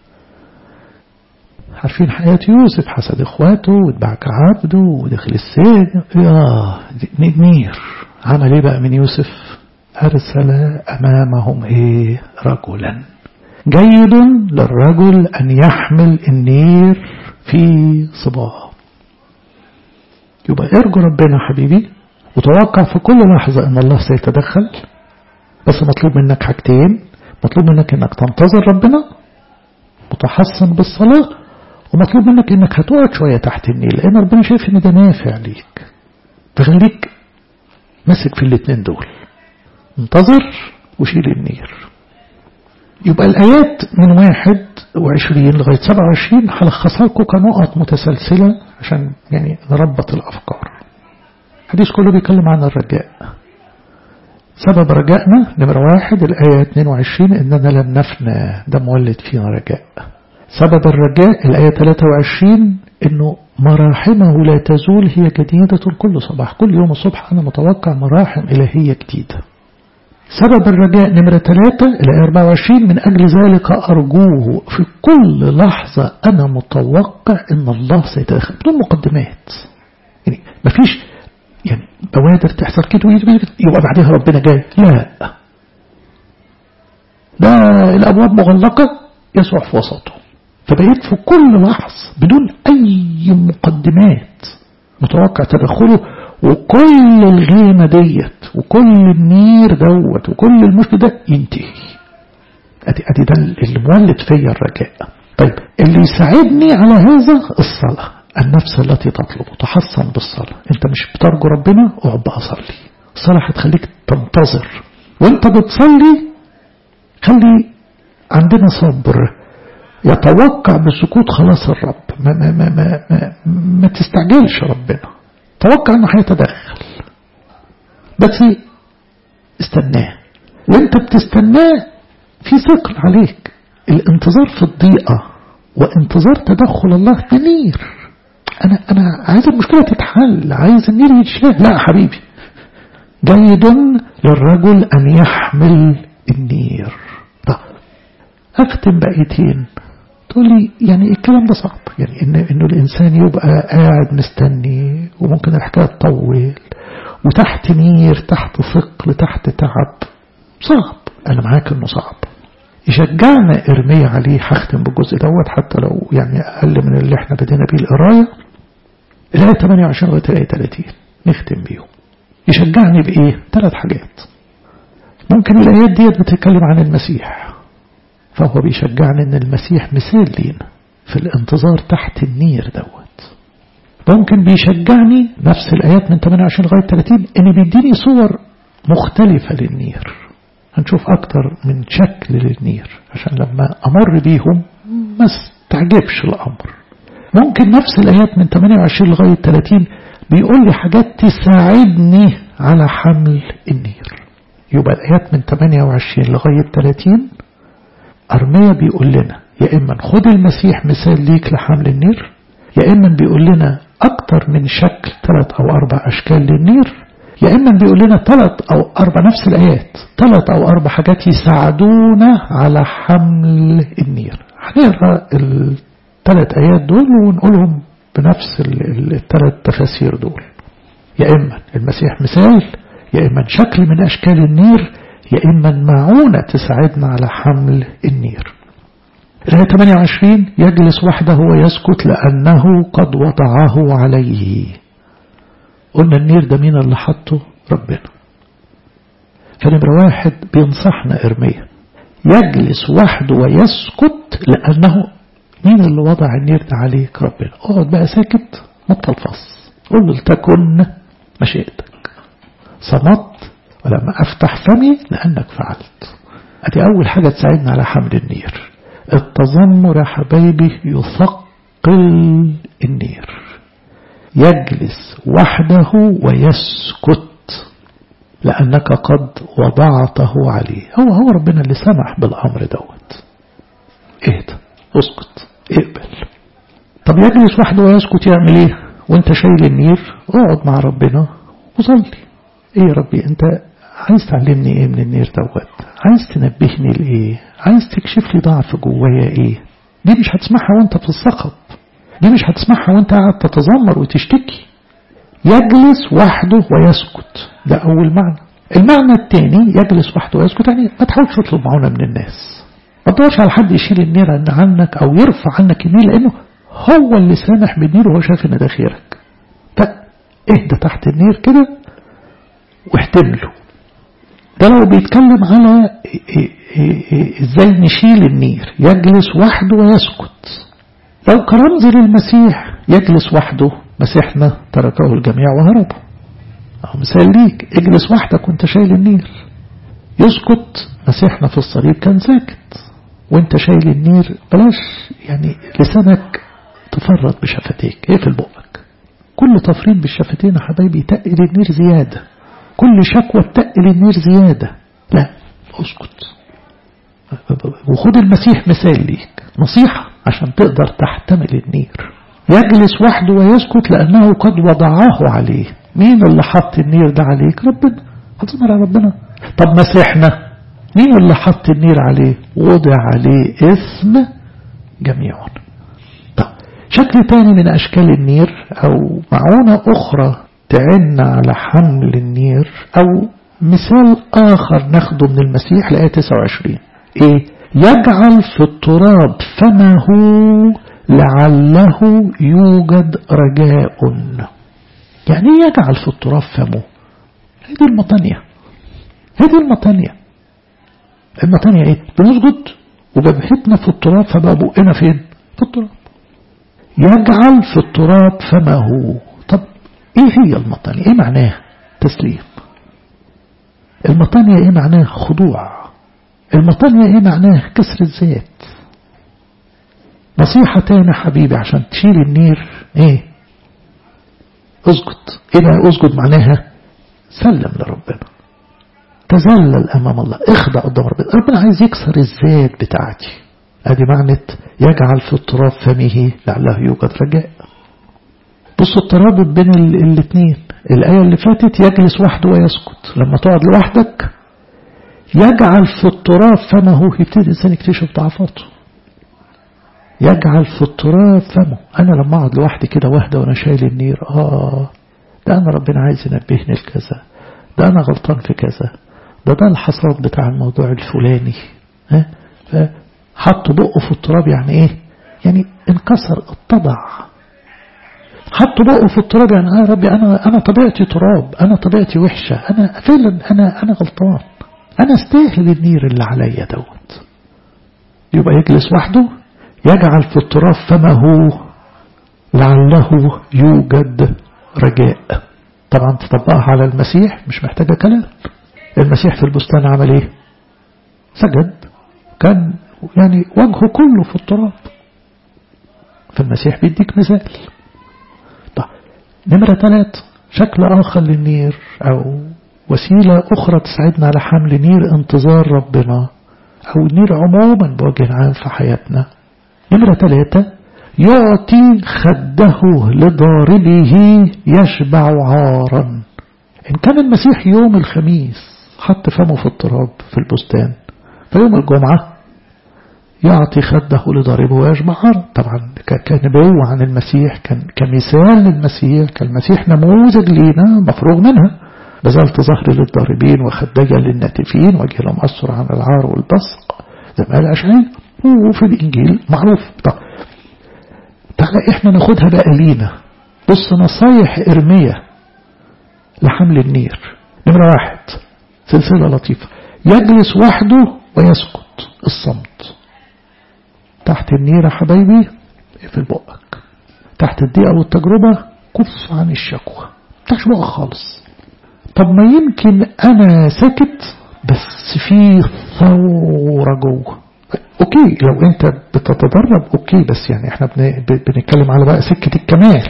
Speaker 1: عارفين حياة يوسف حسد اخواته واتباع كعبده ودخل السجن ياه نير عمل ايه بقى من يوسف أرسل أمامهم إيه رجلا جيد للرجل أن يحمل النير في صباه يبقى ارجو ربنا حبيبي وتوقع في كل لحظة أن الله سيتدخل بس مطلوب منك حاجتين مطلوب منك أنك تنتظر ربنا متحصن بالصلاة ومطلوب منك أنك هتقعد شوية تحت النيل لأن ربنا شايف أن ده نافع ليك فخليك ماسك في الاتنين دول انتظر وشيل النير يبقى الآيات من واحد وعشرين لغاية سبعة وعشرين هلخصها لكم كنقط متسلسلة عشان يعني نربط الأفكار الحديث كله بيتكلم عن الرجاء سبب رجائنا نمرة واحد الآية 22 إننا لن نفنى ده مولد فينا رجاء سبب الرجاء الآية 23 إنه مراحمه لا تزول هي جديدة كل صباح كل يوم الصبح أنا متوقع مراحم إلهية جديدة سبب الرجاء نمرة ثلاثة إلى 24 من أجل ذلك أرجوه في كل لحظة أنا متوقع أن الله سيتدخل بدون مقدمات يعني مفيش يعني بوادر تحصل كده يبقى بعدها ربنا جاي لا ده الأبواب مغلقة يسوع في وسطه فبقيت في كل لحظة بدون أي مقدمات متوقع تدخله وكل الغيمة ديت وكل النير دوت وكل المشكلة ده ينتهي ادي ادي ده اللي مولد فيا الرجاء طيب اللي يساعدني على هذا الصلاة النفس التي تطلب تحصن بالصلاة انت مش بترجو ربنا اقعد بقى صلي الصلاة هتخليك تنتظر وانت بتصلي خلي عندنا صبر يتوقع بسكوت خلاص الرب ما, ما, ما, ما, ما, ما تستعجلش ربنا توقع انه هيتدخل بس استناه وانت بتستناه في ثقل عليك الانتظار في الضيقة وانتظار تدخل الله منير انا انا عايز المشكلة تتحل عايز النير يتشال لا حبيبي جيد للرجل ان يحمل النير طب اختم بقيتين تقول لي يعني الكلام ده صعب يعني إن إنه الإنسان يبقى قاعد مستني وممكن الحكاية تطول وتحت نير تحت ثقل تحت تعب صعب أنا معاك إنه صعب يشجعنا إرمية عليه هختم بالجزء دوت حتى لو يعني أقل من اللي احنا بدينا بيه القراية الآية 28 لغاية الآية 30 نختم بيهم يشجعني بإيه؟ ثلاث حاجات ممكن الآيات ديت بتتكلم عن المسيح فهو بيشجعني ان المسيح مثال لينا في الانتظار تحت النير دوت ممكن بيشجعني نفس الآيات من 28 لغاية 30 ان بيديني صور مختلفة للنير هنشوف أكتر من شكل للنير عشان لما أمر بيهم ما استعجبش الأمر ممكن نفس الآيات من 28 لغاية 30 بيقول لي حاجات تساعدني على حمل النير يبقى الآيات من 28 لغاية 30 أرمية بيقول لنا يا إما خد المسيح مثال ليك لحمل النير يا إما بيقول لنا أكتر من شكل ثلاث أو أربع أشكال للنير يا إما بيقول لنا ثلاث أو أربع نفس الآيات ثلاث أو أربع حاجات يساعدونا على حمل النير هنقرا الثلاث آيات دول ونقولهم بنفس الثلاث تفاسير دول يا إما المسيح مثال يا إما شكل من أشكال النير يا إما معونة تساعدنا على حمل النير الآية 28 يجلس وحده ويسكت لأنه قد وضعه عليه قلنا النير ده مين اللي حطه ربنا فنمرة واحد بينصحنا إرميا يجلس وحده ويسكت لأنه مين اللي وضع النير ده عليك ربنا اقعد بقى ساكت مطل الفص قل له لتكن مشيئتك صمت ولما أفتح فمي لأنك فعلت أدي أول حاجة تساعدنا على حمل النير التذمر يا حبايبي يثقل النير يجلس وحده ويسكت لأنك قد وضعته عليه هو هو ربنا اللي سمح بالأمر دوت اهدى اسكت اقبل طب يجلس وحده ويسكت يعمل ايه وانت شايل النير اقعد مع ربنا وصلي ايه يا ربي انت عايز تعلمني ايه من النير دوت عايز تنبهني لايه عايز تكشف لي ضعف جوايا ايه دي مش هتسمعها وانت في الصخب دي مش هتسمعها وانت قاعد تتذمر وتشتكي يجلس وحده ويسكت ده اول معنى المعنى الثاني يجلس وحده ويسكت يعني ما تحاولش تطلب معونه من الناس ما تدورش على حد يشيل النير عنك او يرفع عنك النير لانه هو اللي سامح بالنير وهو شايف ان ده خيرك اهدى تحت النير كده واحتمله ده لو بيتكلم على ازاي نشيل النير يجلس وحده ويسكت لو كرمز للمسيح يجلس وحده مسيحنا تركه الجميع وهربوا أو مثال ليك اجلس وحدك وانت شايل النير يسكت مسيحنا في الصليب كان ساكت وانت شايل النير بلاش يعني لسانك تفرط بشفتيك اقفل بقك كل تفريط بالشفتين يا حبايبي تقل النير زيادة كل شكوى تقل النير زيادة لا اسكت وخد المسيح مثال ليك نصيحة عشان تقدر تحتمل النير يجلس وحده ويسكت لأنه قد وضعه عليه مين اللي حط النير ده عليك ربنا هتظهر على ربنا طب مسيحنا مين اللي حط النير عليه وضع عليه اسم جميعا طب شكل تاني من أشكال النير أو معونة أخرى تعن على حمل النير أو مثال آخر ناخده من المسيح لآية 29 إيه يجعل في التراب فمه لعله يوجد رجاء يعني ايه يجعل في التراب فمه هذه المطانية هذه المطانية المطانية ايه بنسجد وجبهتنا في التراب فبقى بقنا فين في التراب يجعل في التراب فمه طب ايه هي المطانية ايه معناها تسليم المطانية ايه معناه خضوع المطانية ايه معناه كسر الذات نصيحة تاني حبيبي عشان تشيل النير ايه اسجد ايه بقى اسجد معناها سلم لربنا تذلل امام الله اخضع قدام ربنا ربنا عايز يكسر الذات بتاعتي ادي معنى يجعل في التراب فمه لعله يوجد رجاء بصوا الترابط بين الاثنين الآية اللي فاتت يجلس وحده ويسكت لما تقعد لوحدك يجعل في التراب فمه يبتدي الإنسان يكتشف ضعفاته يجعل في التراب فمه أنا لما أقعد لوحدي كده واحدة وأنا شايل النير آه ده أنا ربنا عايز ينبهني لكذا ده أنا غلطان في كذا ده ده الحصاد بتاع الموضوع الفلاني ها فحط بقه في التراب يعني إيه يعني انكسر اتضع حط بقه في التراب يعني يا ربي أنا أنا طبيعتي تراب أنا طبيعتي وحشة أنا فعلا أنا أنا غلطان أنا استاهل النير اللي عليا دوت يبقى يجلس وحده يجعل في التراب فمه لعله يوجد رجاء طبعا تطبقها على المسيح مش محتاجة كلام المسيح في البستان عمل ايه سجد كان يعني وجهه كله في التراب فالمسيح بيديك مثال طيب نمرة ثلاث شكل آخر للنير أو وسيلة أخرى تساعدنا على حمل نير انتظار ربنا أو النير عموما بوجه عام في حياتنا نمرة ثلاثة يعطي خده لضاربه يشبع عارا إن كان المسيح يوم الخميس حط فمه في التراب في البستان فيوم الجمعة يعطي خده لضاربه ويشبع عارا طبعا كنبوة عن المسيح كان كمثال للمسيح كالمسيح نموذج لينا مفروغ منها بذلت ظهري للضاربين وخدي للناتفين وجه لهم أسر عن العار والبصق زي ما قال أشعين وفي الإنجيل معروف طب تعالى إحنا ناخدها بقى لينا بص نصايح إرمية لحمل النير نمرة واحد سلسلة لطيفة يجلس وحده ويسكت الصمت تحت النير يا حبايبي اقفل بقك تحت الضيقة والتجربة كف عن الشكوى تحش بقى خالص طب ما يمكن أنا ساكت بس في ثورة جوه اوكي لو انت بتتدرب اوكي بس يعني احنا بنتكلم على بقى سكة الكمال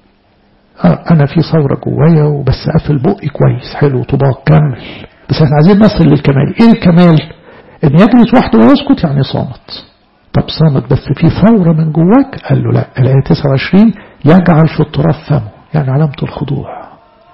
Speaker 1: اه انا في ثورة جوايا وبس قافل بقي كويس حلو طباق كمل بس احنا عايزين نصل للكمال ايه الكمال ان يجلس وحده ويسكت يعني صامت طب صامت بس في ثورة من جواك قال له لا الآية 29 يجعل في التراب فمه يعني علامة الخضوع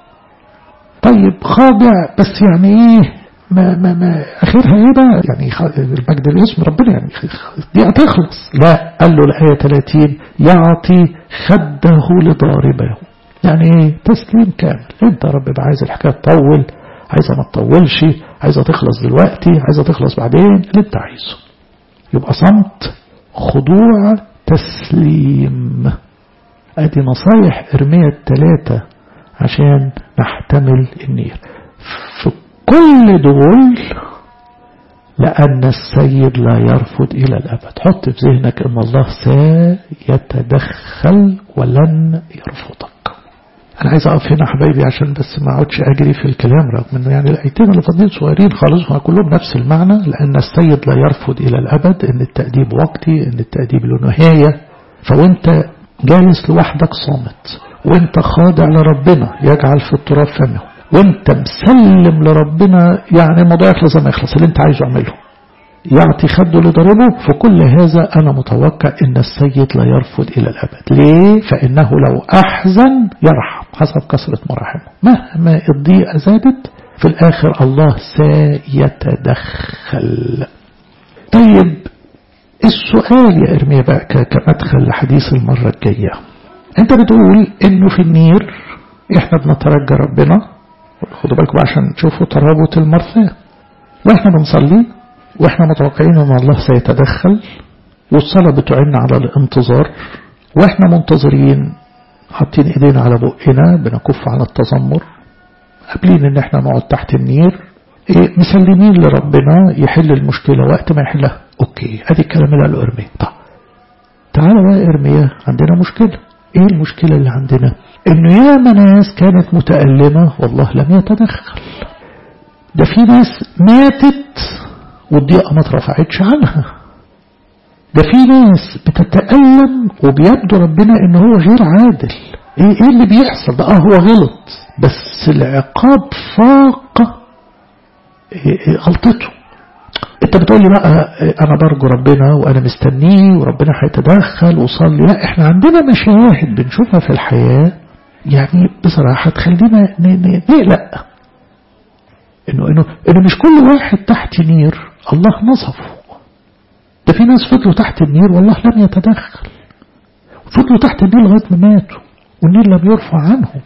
Speaker 1: طيب خاضع بس يعني ايه ما ما ما اخرها ايه بقى يعني المجد الاسم ربنا يعني دي هتخلص لا قال له الايه 30 يعطي خده لضاربه يعني ايه تسليم كامل انت يا رب بقى عايز الحكايه تطول عايزه ما تطولش عايزه تخلص دلوقتي عايزه تخلص بعدين اللي انت عايزه يبقى صمت خضوع تسليم ادي نصايح ارميه الثلاثه عشان نحتمل النير في كل دول لأن السيد لا يرفض إلى الأبد حط في ذهنك أن الله سيتدخل ولن يرفضك أنا عايز أقف هنا حبايبي عشان بس ما أقعدش أجري في الكلام رغم أنه يعني الآيتين اللي فاضلين صغيرين خالص كلهم نفس المعنى لأن السيد لا يرفض إلى الأبد أن التأديب وقتي أن التأديب له نهاية فوانت جالس لوحدك صامت وانت خاضع لربنا يجعل في التراب فمه وانت مسلم لربنا يعني الموضوع يخلص ما يخلص اللي انت عايزه اعمله يعطي خده لضربه في كل هذا أنا متوقع أن السيد لا يرفض إلى الأبد ليه؟ فإنه لو أحزن يرحم حسب كثرة مراحمه مهما الضيقة زادت في الآخر الله سيتدخل طيب السؤال يا إرميا بقى كمدخل لحديث المرة الجاية أنت بتقول إنه في النير إحنا بنترجى ربنا خدوا بالكم عشان تشوفوا ترابط المرثاة وإحنا بنصلي وإحنا متوقعين أن الله سيتدخل والصلاة بتعين على الانتظار وإحنا منتظرين حاطين ايدينا على بقنا بنكف عن التذمر قابلين ان احنا نقعد تحت النير ايه مسلمين لربنا يحل المشكلة وقت ما يحلها اوكي ادي الكلام اللي قاله ارميا طب تعالى بقى ارميا عندنا مشكلة ايه المشكلة اللي عندنا انه ياما ناس كانت متألمة والله لم يتدخل ده في ناس ماتت والضيقة ما اترفعتش عنها ده في ناس بتتألم وبيبدو ربنا ان هو غير عادل ايه, إيه اللي بيحصل ده اه هو غلط بس العقاب فاق إيه إيه غلطته انت بتقول لي بقى انا برجو ربنا وانا مستنيه وربنا هيتدخل وصلي لا احنا عندنا مشاهد بنشوفها في الحياة يعني بصراحة تخلينا نقلق انه انه انه مش كل واحد تحت نير الله نصفه ده في ناس فضلوا تحت النير والله لم يتدخل فضلوا تحت النير لغايه ما ماتوا والنير لم يرفع عنهم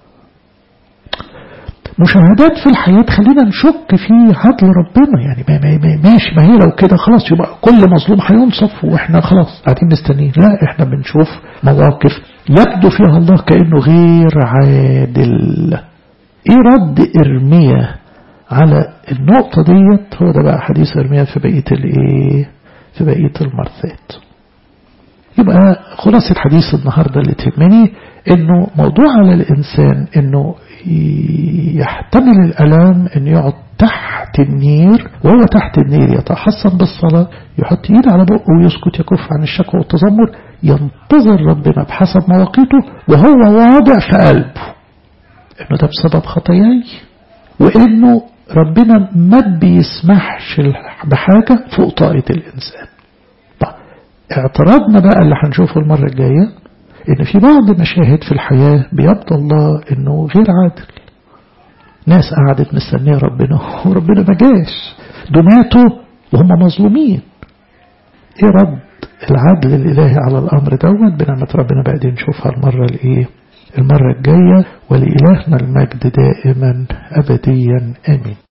Speaker 1: مشاهدات في الحياة تخلينا نشك في عدل ربنا يعني ما ما ما ماشي ما هي لو كده خلاص يبقى كل مظلوم هينصف واحنا خلاص قاعدين مستنيين لا احنا بنشوف مواقف يبدو فيها الله كأنه غير عادل ايه رد ارميا على النقطة ديت هو ده بقى حديث ارميا في بقية الايه في بقية المرثات يبقى خلاصة حديث النهاردة اللي تهمني انه موضوع على الانسان انه يحتمل الالام انه يقعد تحت النير وهو تحت النير يتحصن بالصلاة يحط ايد على بقه ويسكت يكف عن الشكوى والتذمر ينتظر ربنا بحسب مواقيته وهو واضع في قلبه انه ده بسبب خطاياي وانه ربنا ما بيسمحش بحاجة فوق طاقة الانسان طيب اعتراضنا بقى اللي هنشوفه المرة الجاية ان في بعض مشاهد في الحياة بيبدو الله انه غير عادل ناس قعدت مستنية ربنا وربنا ما جاش دول ماتوا وهم مظلومين ايه رد العدل الالهي على الامر دوت بنعمة ربنا بعدين نشوفها المرة الايه المرة الجاية ولإلهنا المجد دائما أبديا آمين